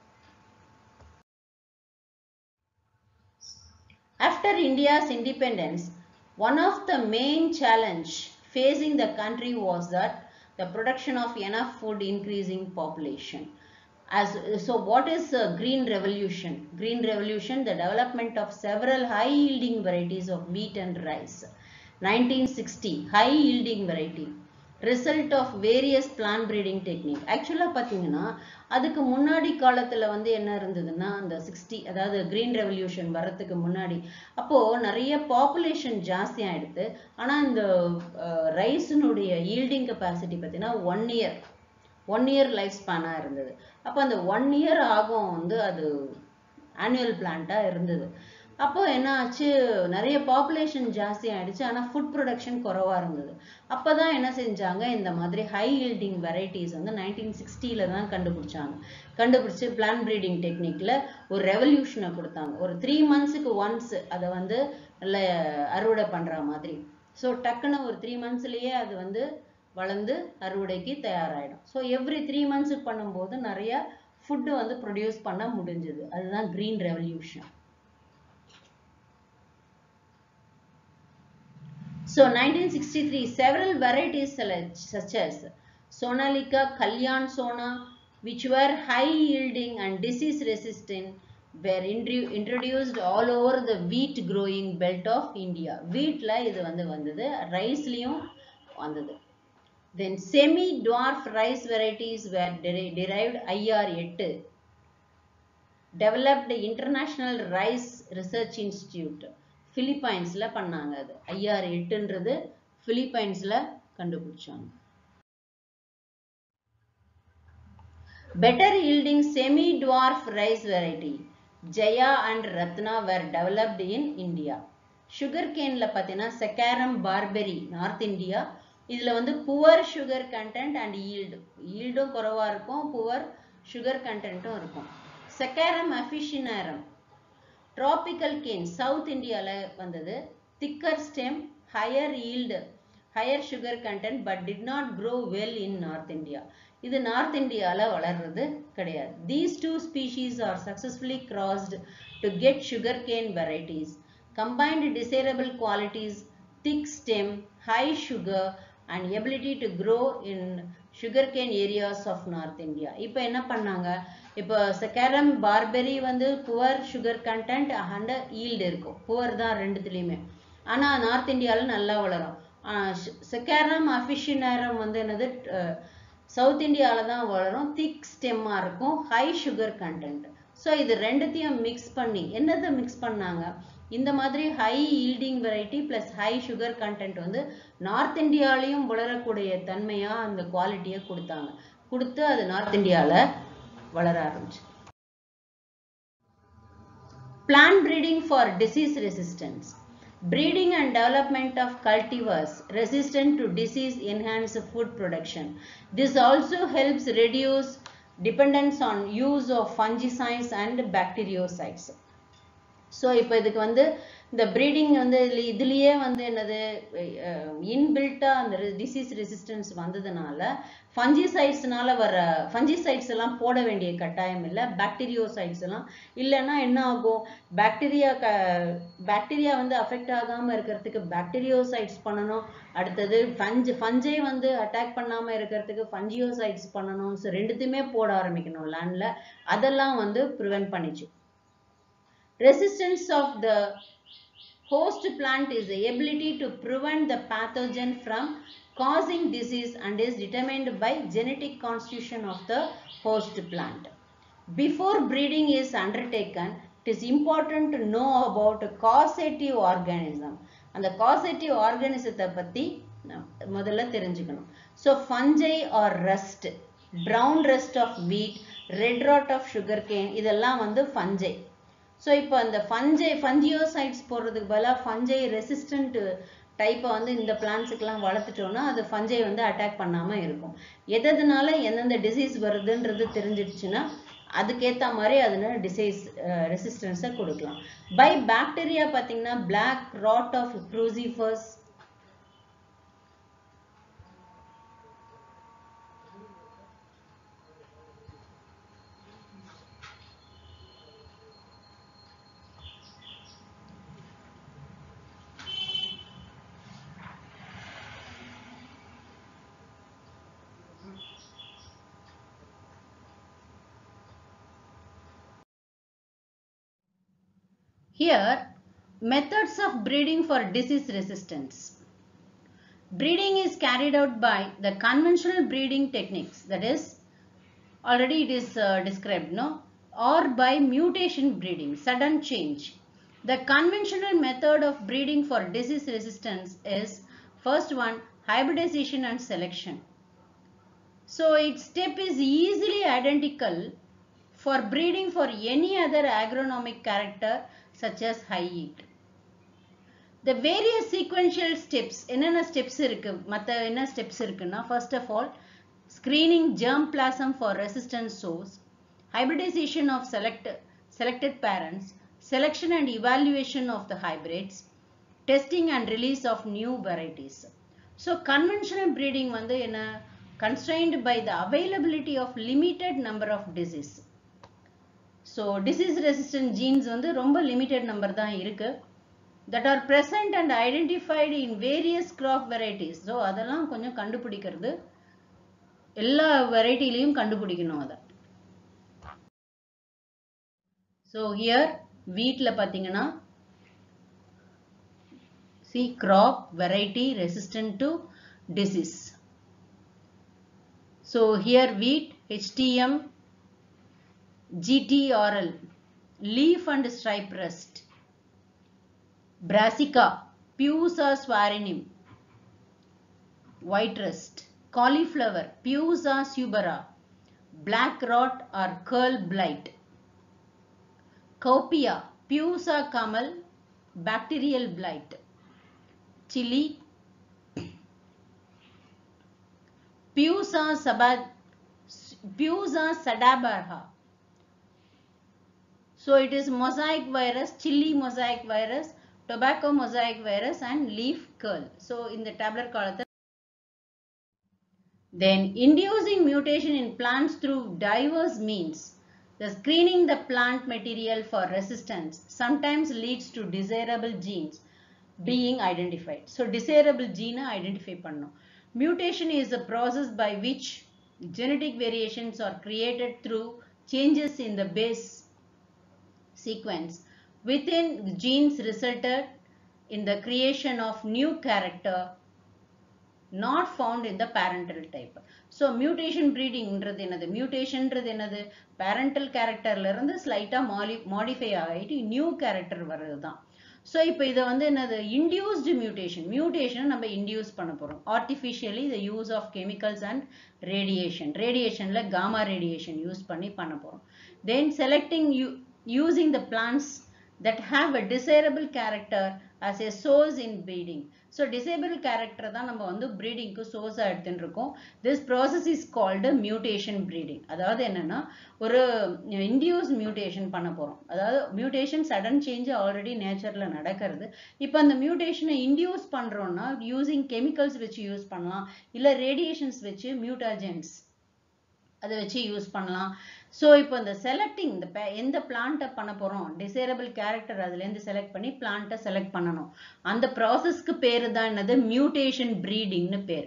After India's independence, one of the main challenge facing the country was that the production of enough food increasing population. As, so what is uh, green revolution? Green revolution, the development of several high yielding varieties of wheat and rice. 1960, high yielding variety. Result of various plant breeding technique ஆக்சுவலாக பார்த்தீங்கன்னா அதுக்கு முன்னாடி காலத்தில் வந்து என்ன இருந்ததுன்னா அந்த சிக்ஸ்டி அதாவது கிரீன் ரெவல்யூஷன் வர்றதுக்கு முன்னாடி அப்போது நிறைய பாப்புலேஷன் ஜாஸ்தி ஆகிடுது ஆனால் இந்த ரைஸினுடைய ஈல்டிங் கெப்பாசிட்டி பார்த்தீங்கன்னா one year one year life ஸ்பேனாக இருந்தது அப்போ அந்த ஒன் இயர் ஆகும் வந்து அது ஆனுவல் பிளான்ட்டாக இருந்தது அப்போ என்ன ஆச்சு நிறைய பாப்புலேஷன் ஜாஸ்தி ஆயிடுச்சு ஆனால் ஃபுட் ப்ரொடக்ஷன் குறவா இருந்தது அப்போ தான் என்ன செஞ்சாங்க இந்த மாதிரி ஹை ஹீல்டிங் வெரைட்டிஸ் வந்து நைன்டீன் சிக்ஸ்டியில் தான் கண்டுபிடிச்சாங்க கண்டுபிடிச்சு பிளான் ப்ரீடிங் டெக்னிக்கில் ஒரு ரெவல்யூஷனை கொடுத்தாங்க ஒரு த்ரீ மந்த்ஸுக்கு ஒன்ஸ் அதை வந்து நல்ல அறுவடை பண்ணுற மாதிரி ஸோ டக்குன்னு ஒரு த்ரீ மந்த்ஸ்லேயே அது வந்து வளர்ந்து அறுவடைக்கு தயாராகிடும் ஸோ எவ்ரி த்ரீ மந்த்ஸுக்கு பண்ணும்போது நிறைய ஃபுட்டு வந்து ப்ரொடியூஸ் பண்ண முடிஞ்சது அதுதான் green revolution So 1963, several varieties such as Sonalika, Kalyan Sona, which were high yielding and disease resistant, were introduced all over the wheat growing belt of India. Wheatல இது வந்து வந்தது ரைஸ்லயும் வந்தது then semi dwarf rice varieties were derived IR 8 developed international rice research institute பிலிப்பைன்ஸ்ல பண்ணாங்க அது ஐஆர் எட்டுன்றது பிலிப்பைன்ஸ்ல கண்டுபிடிச்சாங்க better yielding semi dwarf rice variety Jaya and Ratna were developed in India sugar கேன்ல பார்த்தீங்கன்னா செக்காரம் பார்பெரி நார்த் இந்தியா இதுல வந்து poor sugar content and yield ஈல்டும் குறைவா இருக்கும் புவர் சுகர் கண்டென்ட்டும் இருக்கும் Saccharum officinarum tropical cane south இந்தியாவில் வந்தது thicker stem higher yield higher sugar content but did not grow well in north India இது நார்த் இந்தியாவில் வளர்றது கிடையாது these two species are successfully crossed to get sugar cane varieties combined desirable qualities thick stem high sugar and ability to grow in sugar cane areas of north India இப்போ என்ன பண்ணாங்க இப்போ செக்காரம் பார்பெரி வந்து poor sugar content and yield இருக்கும் புவர் தான் ரெண்டுத்துலேயுமே ஆனால் நார்த் இந்தியாவில் நல்லா வளரும் செக்காரம் அஃபிஷினரம் வந்து என்னது சவுத் இந்தியாவில் தான் வளரும் திக் ஸ்டெம்மாக இருக்கும் ஹை சுகர் கண்டென்ட் ஸோ இது ரெண்டுத்தையும் மிக்ஸ் பண்ணி என்னதை மிக்ஸ் பண்ணாங்க இந்த மாதிரி high yielding variety plus high sugar content வந்து நார்த் இந்தியாலையும் வளரக்கூடிய தன்மையாக அந்த குவாலிட்டியை கொடுத்தாங்க கொடுத்து அது நார்த் இந்தியாவில் வளர ஆரம்பிச்சு plant breeding for disease resistance breeding and development of cultivars resistant to disease enhance food production this also helps reduce dependence on use of fungicides and bactericides so இப்போ இதுக்கு வந்து இந்த ப்ரீடிங் வந்து இதில் இதுலேயே வந்து என்னது இன்பில்ட்டாக அந்த டிசீஸ் ரெசிஸ்டன்ஸ் வந்ததுனால ஃபஞ்சிசைட்ஸ்னால வர ஃபஞ்சிசைட்ஸ் எல்லாம் போட வேண்டிய கட்டாயம் இல்லை பாக்டீரியோசைட்ஸ் எல்லாம் இல்லைன்னா என்ன ஆகும் பாக்டீரியா க பாக்டீரியா வந்து அஃபெக்ட் ஆகாமல் இருக்கிறதுக்கு பாக்டீரியோசைட்ஸ் பண்ணணும் அடுத்தது ஃபஞ்சு ஃபஞ்சை வந்து அட்டாக் பண்ணாமல் இருக்கிறதுக்கு ஃபஞ்சியோசைட்ஸ் பண்ணணும் ஸோ ரெண்டுத்தையுமே போட ஆரம்பிக்கணும் லேண்டில் அதெல்லாம் வந்து ப்ரிவென்ட் பண்ணிச்சு resistance of the host plant is the ability to prevent the pathogen from causing disease and is determined by genetic constitution of the host plant. Before breeding is undertaken, it is important to know about a causative organism. அந்த causative organismத்தை பத்தி முதல்ல தெரிஞ்சுக்கணும் so fungi or rust brown rust of wheat red rot of sugar cane இதெல்லாம் வந்து ஃபஞ்சை ஸோ இப்போ அந்த ஃபஞ்சை ஃபஞ்சியோசைட்ஸ் போடுறதுக்கு பதிலாக ஃபஞ்சை ரெசிஸ்டன்ட் டைப்பை வந்து இந்த பிளான்ஸுக்கெல்லாம் வளர்த்துட்டோம்னா அது ஃபஞ்சை வந்து அட்டாக் பண்ணாமல் இருக்கும் எதனால எந்தெந்த டிசீஸ் வருதுன்றது தெரிஞ்சிடுச்சுன்னா அதுக்கேற்ற மாதிரி அதில் டிசீஸ் ரெசிஸ்டன்ஸை கொடுக்கலாம் பை பாக்டீரியா பார்த்தீங்கன்னா black rot of crucifers Here, methods of breeding for disease resistance. Breeding is carried out by the conventional breeding techniques, that is, already it is uh, described, no? Or by mutation breeding, sudden change. The conventional method of breeding for disease resistance is first one, hybridization and selection. So its step is easily identical for breeding for any other agronomic character such as high yield. The various sequential steps, என்னென்ன steps இருக்கு மத்த என்ன steps இருக்குன்னா first of all screening germplasm for resistant source, hybridization of select, selected parents, selection and evaluation of the hybrids, testing and release of new varieties. So conventional breeding வந்து என்ன constrained by the availability of limited number of disease. So disease resistant genes வந்து ரொம்ப லிமிட்டட் நம்பர் தான் இருக்கு that are present and identified in various crop varieties so அதெல்லாம் கொஞ்சம் கண்டுபிடிக்கிறது எல்லா வெரைட்டிலையும் கண்டுபிடிக்கணும் அதை ஸோ ஹியர் வீட்டில் பார்த்தீங்கன்னா சி crop variety resistant to disease so here wheat HDM GTRL, leaf and stripe rust, Brassica, Pusa swarinum, white rust, cauliflower, Pusa subera, black rot or curl blight, Copia, Pusa kamal, bacterial blight, chili, Pusa sabad, Pusa sadabarha, So it is mosaic virus, chili mosaic virus, tobacco mosaic virus and leaf curl. So in the tabular column. Then inducing mutation in plants through diverse means. The screening the plant material for resistance sometimes leads to desirable genes being identified. So desirable gene identify பண்ணணும். Mutation is a process by which genetic variations are created through changes in the base sequence within genes resulted in the creation of new character not found in the parental type. So mutation breeding ன்றது என்னது மியூட்டேஷன்ன்றது என்னது parental characterல இருந்து ஸ்லைட்டா மாடிஃபை ஆகிட்டு நியூ கேரக்டர் வர்றது தான் ஸோ இப்போ இதை வந்து என்னது இன்டியூஸ்டு மியூட்டேஷன் மியூட்டேஷன் நம்ம இன்டியூஸ் பண்ண போகிறோம் artificially the use of chemicals and radiation ரேடியேஷனில் காமா ரேடியேஷன் யூஸ் பண்ணி பண்ண போகிறோம் then selecting you using the plants that have a desirable character as a source in breeding. So disable character தான் நம்ம வந்து breedingக்கு source எடுத்துட்டு இருக்கோம். This process is called mutation breeding. அதாவது என்னன்னா ஒரு induced mutation பண்ண போறோம். அதாவது mutation sudden change already நேச்சர்ல நடக்கிறது. இப்போ அந்த mutation induce பண்றோம்னா using chemicals வச்சு யூஸ் பண்ணலாம் இல்ல radiations வச்சு mutagens அதை வச்சு யூஸ் பண்ணலாம் ஸோ இப்போ இந்த செலக்டிங் இந்த எந்த பிளான்ட்டை பண்ண போகிறோம் டிசைரபிள் கேரக்டர் அதுலேருந்து செலக்ட் பண்ணி பிளான்ட்டை செலக்ட் பண்ணணும் அந்த ப்ராசஸ்க்கு பேர் தான் என்னது மியூட்டேஷன் ப்ரீடிங்னு பேர்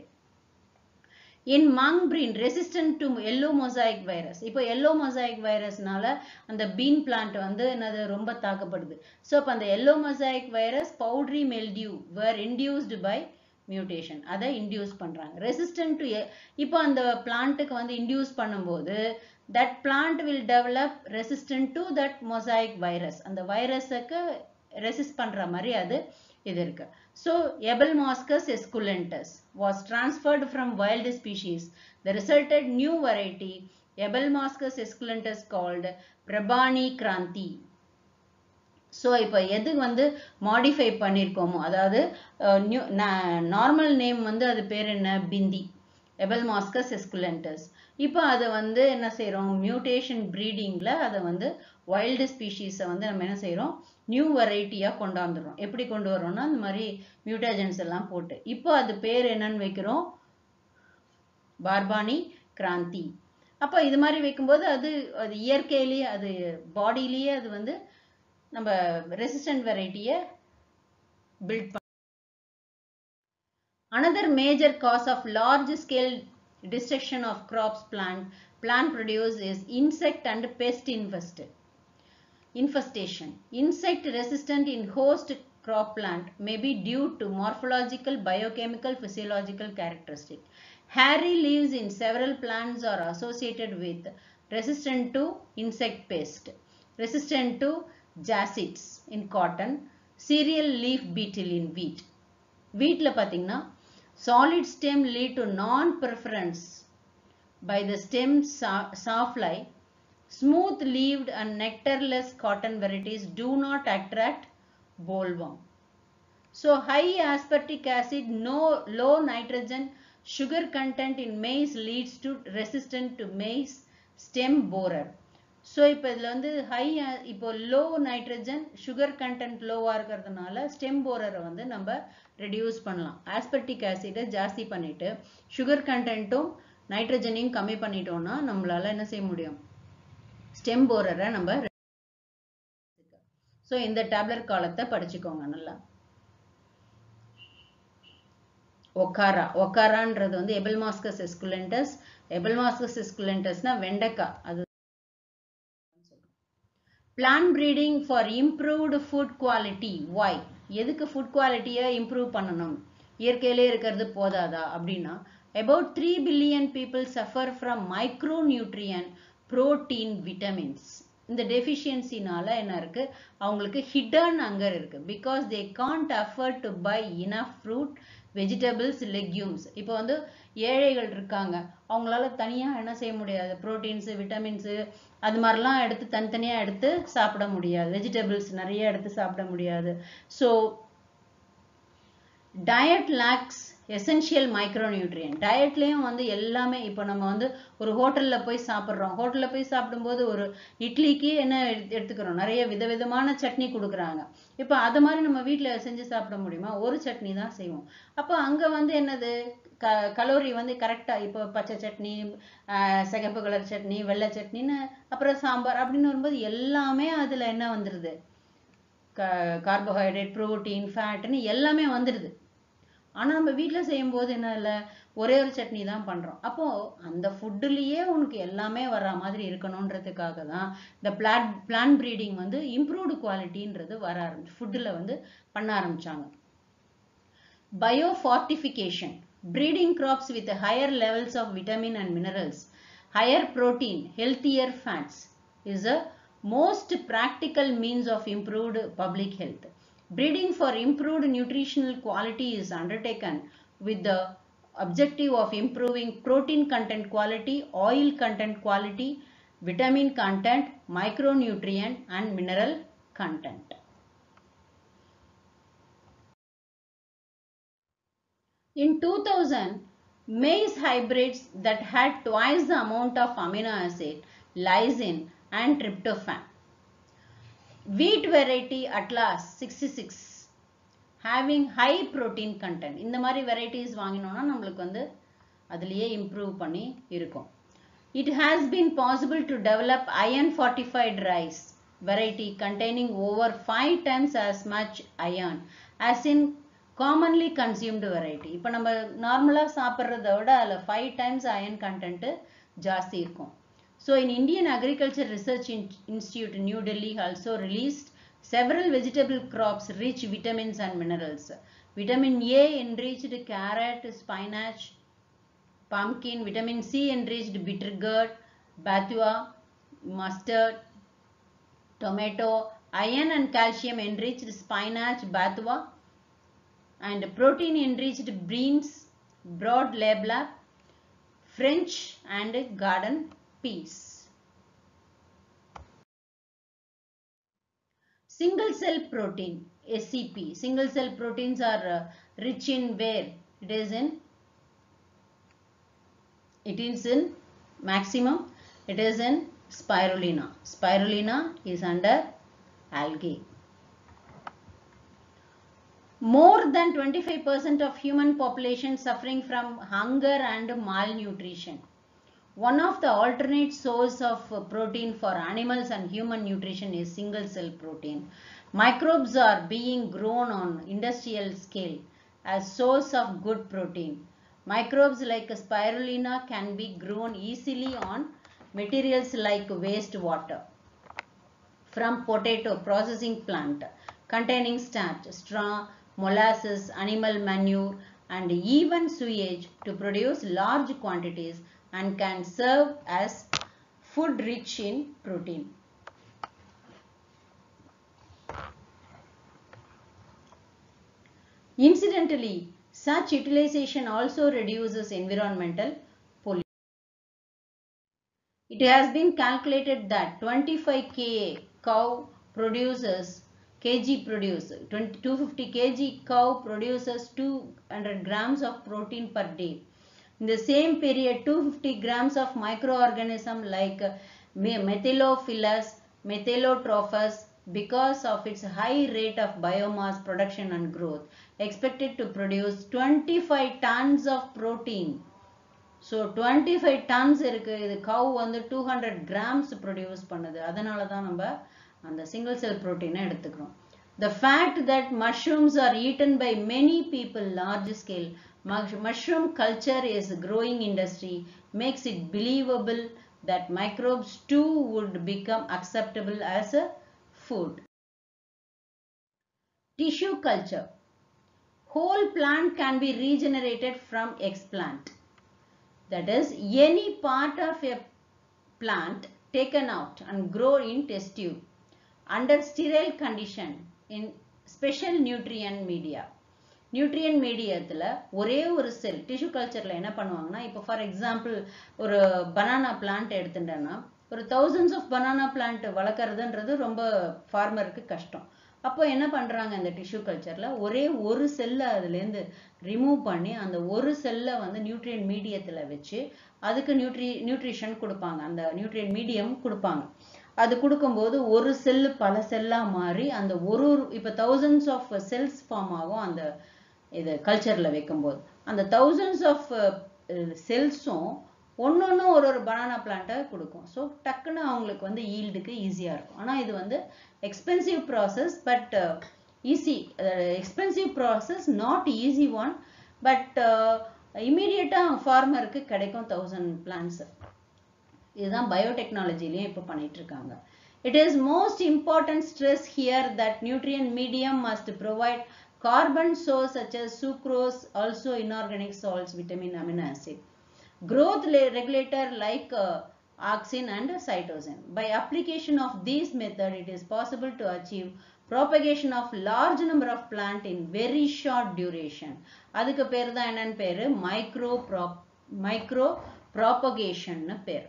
in mung bean resistant to yellow mosaic virus இப்போ எல்லோ மொசாயிக் வைரஸ்னால அந்த பீன் பிளான்ட் வந்து என்னது ரொம்ப தாக்கப்படுது ஸோ அப்போ அந்த yellow mosaic virus powdery mildew were induced by mutation அதை இன்டியூஸ் பண்றாங்க ரெசிஸ்டன்ட் டு இப்போ அந்த பிளான்ட்டுக்கு வந்து இன்டியூஸ் பண்ணும்போது that plant will develop resistant to that mosaic virus அந்த வைரஸுக்கு ரெசிஸ்ட் பண்ற மாதிரி அது இது இருக்கு so Abelmoschus esculentus was transferred from wild species the resulted new variety Abelmoschus esculentus called Parbhani Kranti so இப்போ எது வந்து மாடிஃபை பண்ணியிருக்கோமோ அதாவது நியூ நார்மல் நேம் வந்து அது பேர் என்ன பிந்தி எபல்மாஸ்கஸ் எஸ்குலண்டஸ் இப்போ அதை வந்து என்ன செய்கிறோம் மியூட்டேஷன் ப்ரீடிங்கில் அதை வந்து வைல்டு ஸ்பீஷீஸை வந்து நம்ம என்ன செய்கிறோம் நியூ வெரைட்டியாக கொண்டாந்துடுறோம் எப்படி கொண்டு வரோம்னா இந்த மாதிரி மியூட்டாஜென்ஸ் எல்லாம் போட்டு இப்போ அது பேர் என்னன்னு வைக்கிறோம் பார்பானி கிராந்தி அப்போ இது மாதிரி வைக்கும்போது அது அது இயற்கையிலேயே அது பாடியிலேயே அது வந்து நம்ம ரெசிஸ்டன்ட் வெரைட்டியை பில்ட் பண்ண another major cause of large scale destruction of crops plant plant produce is insect and pest infest infestation insect resistant in host crop plant may be due to morphological biochemical physiological characteristic hairy leaves in several plants are associated with resistant to insect pest resistant to jacids in cotton cereal leaf beetle in wheat வீட்டில் பார்த்தீங்கன்னா solid stem lead to non-preference by the stem sawfly. Smooth leaved and nectarless cotton varieties do not attract bollworm. So high aspartic acid, no low nitrogen, sugar content in maize leads to resistant to maize stem borer. So இப்போ இதில் வந்து ஹை இப்போ லோ நைட்ரஜன் சுகர் கண்டென்ட் லோவாக இருக்கிறதுனால ஸ்டெம் போரரை வந்து நம்ம ரெடியூஸ் பண்ணலாம் ஆஸ்பெர்டிக் ஆசிடை ஜாஸ்தி பண்ணிட்டு சுகர் கண்டென்ட்டும் நைட்ரஜனையும் கம்மி பண்ணிட்டோம்னா நம்மளால என்ன செய்ய முடியும் ஸ்டெம் போரரை நம்ம ஸோ இந்த டேப்லெட் காலத்தை படிச்சுக்கோங்க நல்லா ஒக்காரா ஒக்காரான்றது வந்து எபல்மாஸ்கஸ் எஸ்குலென்டஸ் எபல்மாஸ்கஸ் எஸ்குலென்டஸ்னா வெண்டைக்காய் அது plant breeding for improved food quality why எதுக்கு ஃபுட் குவாலிட்டியை இம்ப்ரூவ் பண்ணணும் இயற்கையிலே இருக்கிறது போதாதா அப்படின்னா about three billion people suffer from micronutrient protein vitamins இந்த டெஃபிஷியன்சினால என்ன இருக்கு அவங்களுக்கு ஹிடன் அங்கர் இருக்கு because they can't afford to buy enough fruit vegetables legumes இப்போ வந்து ஏழைகள் இருக்காங்க அவங்களால தனியாக என்ன செய்ய முடியாது ப்ரோட்டீன்ஸு விட்டமின்ஸு அது மாதிரிலாம் எடுத்து தனித்தனியாக எடுத்து சாப்பிட முடியாது வெஜிடபிள்ஸ் நிறைய எடுத்து சாப்பிட முடியாது so diet lacks essential micronutrient டயட்லேயும் வந்து எல்லாமே இப்போ நம்ம வந்து ஒரு ஹோட்டலில் போய் சாப்பிட்றோம் ஹோட்டலில் போய் சாப்பிடும்போது ஒரு இட்லிக்கு என்ன எடுத்துக்கிறோம் நிறைய விதவிதமான சட்னி கொடுக்குறாங்க இப்போ அது மாதிரி நம்ம வீட்டில் செஞ்சு சாப்பிட முடியுமா ஒரு சட்னி தான் செய்வோம் அப்போ அங்கே வந்து என்னது க கலோரி வந்து கரெக்டாக இப்போ பச்சை சட்னி சிகப்பு கலர் சட்னி வெள்ளை சட்னின்னு அப்புறம் சாம்பார் அப்படின்னு வரும்போது எல்லாமே அதில் என்ன வந்துடுது க கார்போஹைட்ரேட் ப்ரோட்டீன் ஃபேட்டுன்னு எல்லாமே வந்துடுது ஆனால் நம்ம வீட்டில் செய்யும்போது என்ன இல்லை ஒரே ஒரு சட்னி தான் பண்ணுறோம் அப்போது அந்த ஃபுட்டுலேயே உனக்கு எல்லாமே வர மாதிரி இருக்கணுன்றதுக்காக தான் இந்த பிளான் பிளான் ப்ரீடிங் வந்து இம்ப்ரூவ்டு குவாலிட்டின்றது வர ஆரம்பிச்சு ஃபுட்டில் வந்து பண்ண ஆரம்பித்தாங்க biofortification breeding crops with higher levels of vitamin and minerals, higher protein, healthier fats is a most practical means of improved public health. Breeding for improved nutritional quality is undertaken with the objective of improving protein content quality, oil content quality, vitamin content, micronutrient and mineral content. In 2000, maize hybrids that had twice the amount of amino acid, lysine and tryptophan. Wheat variety Atlas 66 having high protein content. இந்த மாதிரி varieties வாங்கினோம்னா நம்மளுக்கு வந்து அதுலயே improve பண்ணி இருக்கும். It has been possible to develop iron fortified rice variety containing over 5 times as much iron as in commonly consumed variety இப்போ நம்ம நார்மலாக சாப்பிட்றத விட அதில் ஃபைவ் டைம்ஸ் அயன் கண்டென்ட்டு ஜாஸ்தி இருக்கும் so in Indian agriculture research institute New Delhi also released several vegetable crops rich vitamins and minerals vitamin A enriched carrot spinach pumpkin, vitamin C enriched bitter gourd, bathua, mustard, tomato, iron and calcium enriched spinach, bathua, and protein enriched beans, broad labla, French and garden peas. single cell protein scp single cell proteins are uh, rich in where it is in it is in maximum it is in spirulina spirulina is under algae more than 25% of human population suffering from hunger and malnutrition one of the alternate source of uh, protein for animals and human nutrition is single cell protein microbes are being grown on industrial scale as source of good protein microbes like spirulina can be grown easily on materials like wastewater from potato processing plant containing starch, straw, molasses, animal manure and even sewage to produce large quantities and can serve as food rich in protein. Incidentally, such utilization also reduces environmental pollution. It has been calculated that 25 Ka cow produces kg produce 20, 250 kg cow produces 200 grams of protein per day. In the same period, 250 grams of microorganism like Methylophilus, Methylotrophus, because of its high rate of biomass production and growth, expected to produce 25 tons of protein. So twenty five tons இருக்கு இது கவ் வந்து டூ ஹண்ட்ரட் கிராம்ஸ் ப்ரொடியூஸ் பண்ணுது அதனால தான் நம்ம அந்த சிங்கிள் செல் ப்ரோட்டீனை எடுத்துக்கிறோம் the fact that mushrooms are eaten by many people large scale mushroom culture is a growing industry makes it believable that microbes too would become acceptable as a food. Tissue culture. Whole plant can be regenerated from explant. That is, any part of a plant taken out and grown in test tube under sterile condition in special nutrient media. Nutrient மீடியத்தில் ஒரே ஒரு செல் டிஷ்யூ கல்ச்சரில் என்ன பண்ணுவாங்கன்னா இப்போ ஃபார் எக்ஸாம்பிள் ஒரு பனானா பிளான்ட் எடுத்துட்டேன்னா ஒரு தௌசண்ட்ஸ் ஆஃப் பனானா பிளான்ட் வளர்க்குறதுன்றது ரொம்ப ஃபார்மருக்கு கஷ்டம் அப்போ என்ன பண்ணுறாங்க இந்த டிஷ்யூ கல்ச்சரில் ஒரே ஒரு செல்லை அதுலேருந்து ரிமூவ் பண்ணி அந்த ஒரு செல்லை வந்து நியூட்ரியன் மீடியத்தில் வச்சு அதுக்கு நியூட்ரி நியூட்ரிஷன் கொடுப்பாங்க அந்த நியூட்ரியன் மீடியம் கொடுப்பாங்க அது கொடுக்கும்போது ஒரு செல்லு பல செல்லாக மாறி அந்த ஒரு ஒரு இப்போ தௌசண்ட்ஸ் ஆஃப் செல்ஸ் ஃபார்ம் ஆகும் அந்த இது கல்ச்சரில் வைக்கும்போது அந்த தௌசண்ட்ஸ் ஆஃப் செல்ஸும் ஒன்று ஒன்று ஒரு ஒரு பனானா பிளான்ட்டை கொடுக்கும் ஸோ டக்குன்னு அவங்களுக்கு வந்து ஈல்டுக்கு ஈஸியாக இருக்கும் ஆனால் இது வந்து expensive process but easy expensive process not easy one but இமீடியட்டாக ஃபார்மருக்கு கிடைக்கும் தௌசண்ட் பிளான்ஸ் இதுதான் பயோடெக்னாலஜிலையும் இப்போ பண்ணிட்டு இருக்காங்க it is most important stress here that nutrient medium must provide carbon source such as sucrose, also inorganic salts, vitamin, amino acid. Growth regulator like uh, auxin and cytosine. By application of this method, it is possible to achieve propagation of large number of plant in very short duration. அதுக்கு பேர் தான் என்னன்னு பேரு மைக்ரோ ப்ராப் மைக்ரோ ப்ராபகேஷன் பேர்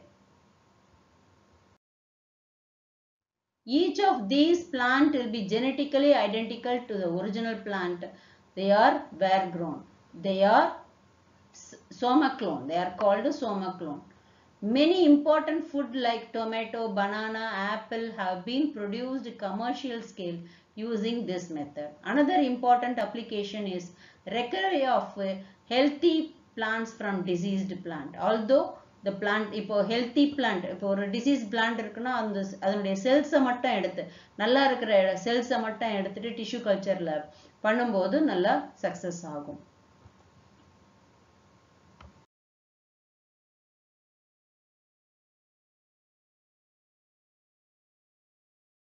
Each of these plant will be genetically identical to the original plant. They are were grown. They are somaclone. They are called somaclone. Many important food like tomato, banana, apple have been produced commercial scale using this method. Another important application is recovery of healthy plants from diseased plant. Although the plant இப்போ ஹெல்த்தி பிளான்ட் இப்போ ஒரு டிசீஸ் பிளான்ட் இருக்குன்னா அந்த அதனுடைய செல்ஸை மட்டும் எடுத்து நல்லா இருக்கிற செல்ஸை மட்டும் எடுத்துட்டு டிஷ்யூ கல்ச்சரில் பண்ணும்போது நல்லா சக்ஸஸ் ஆகும்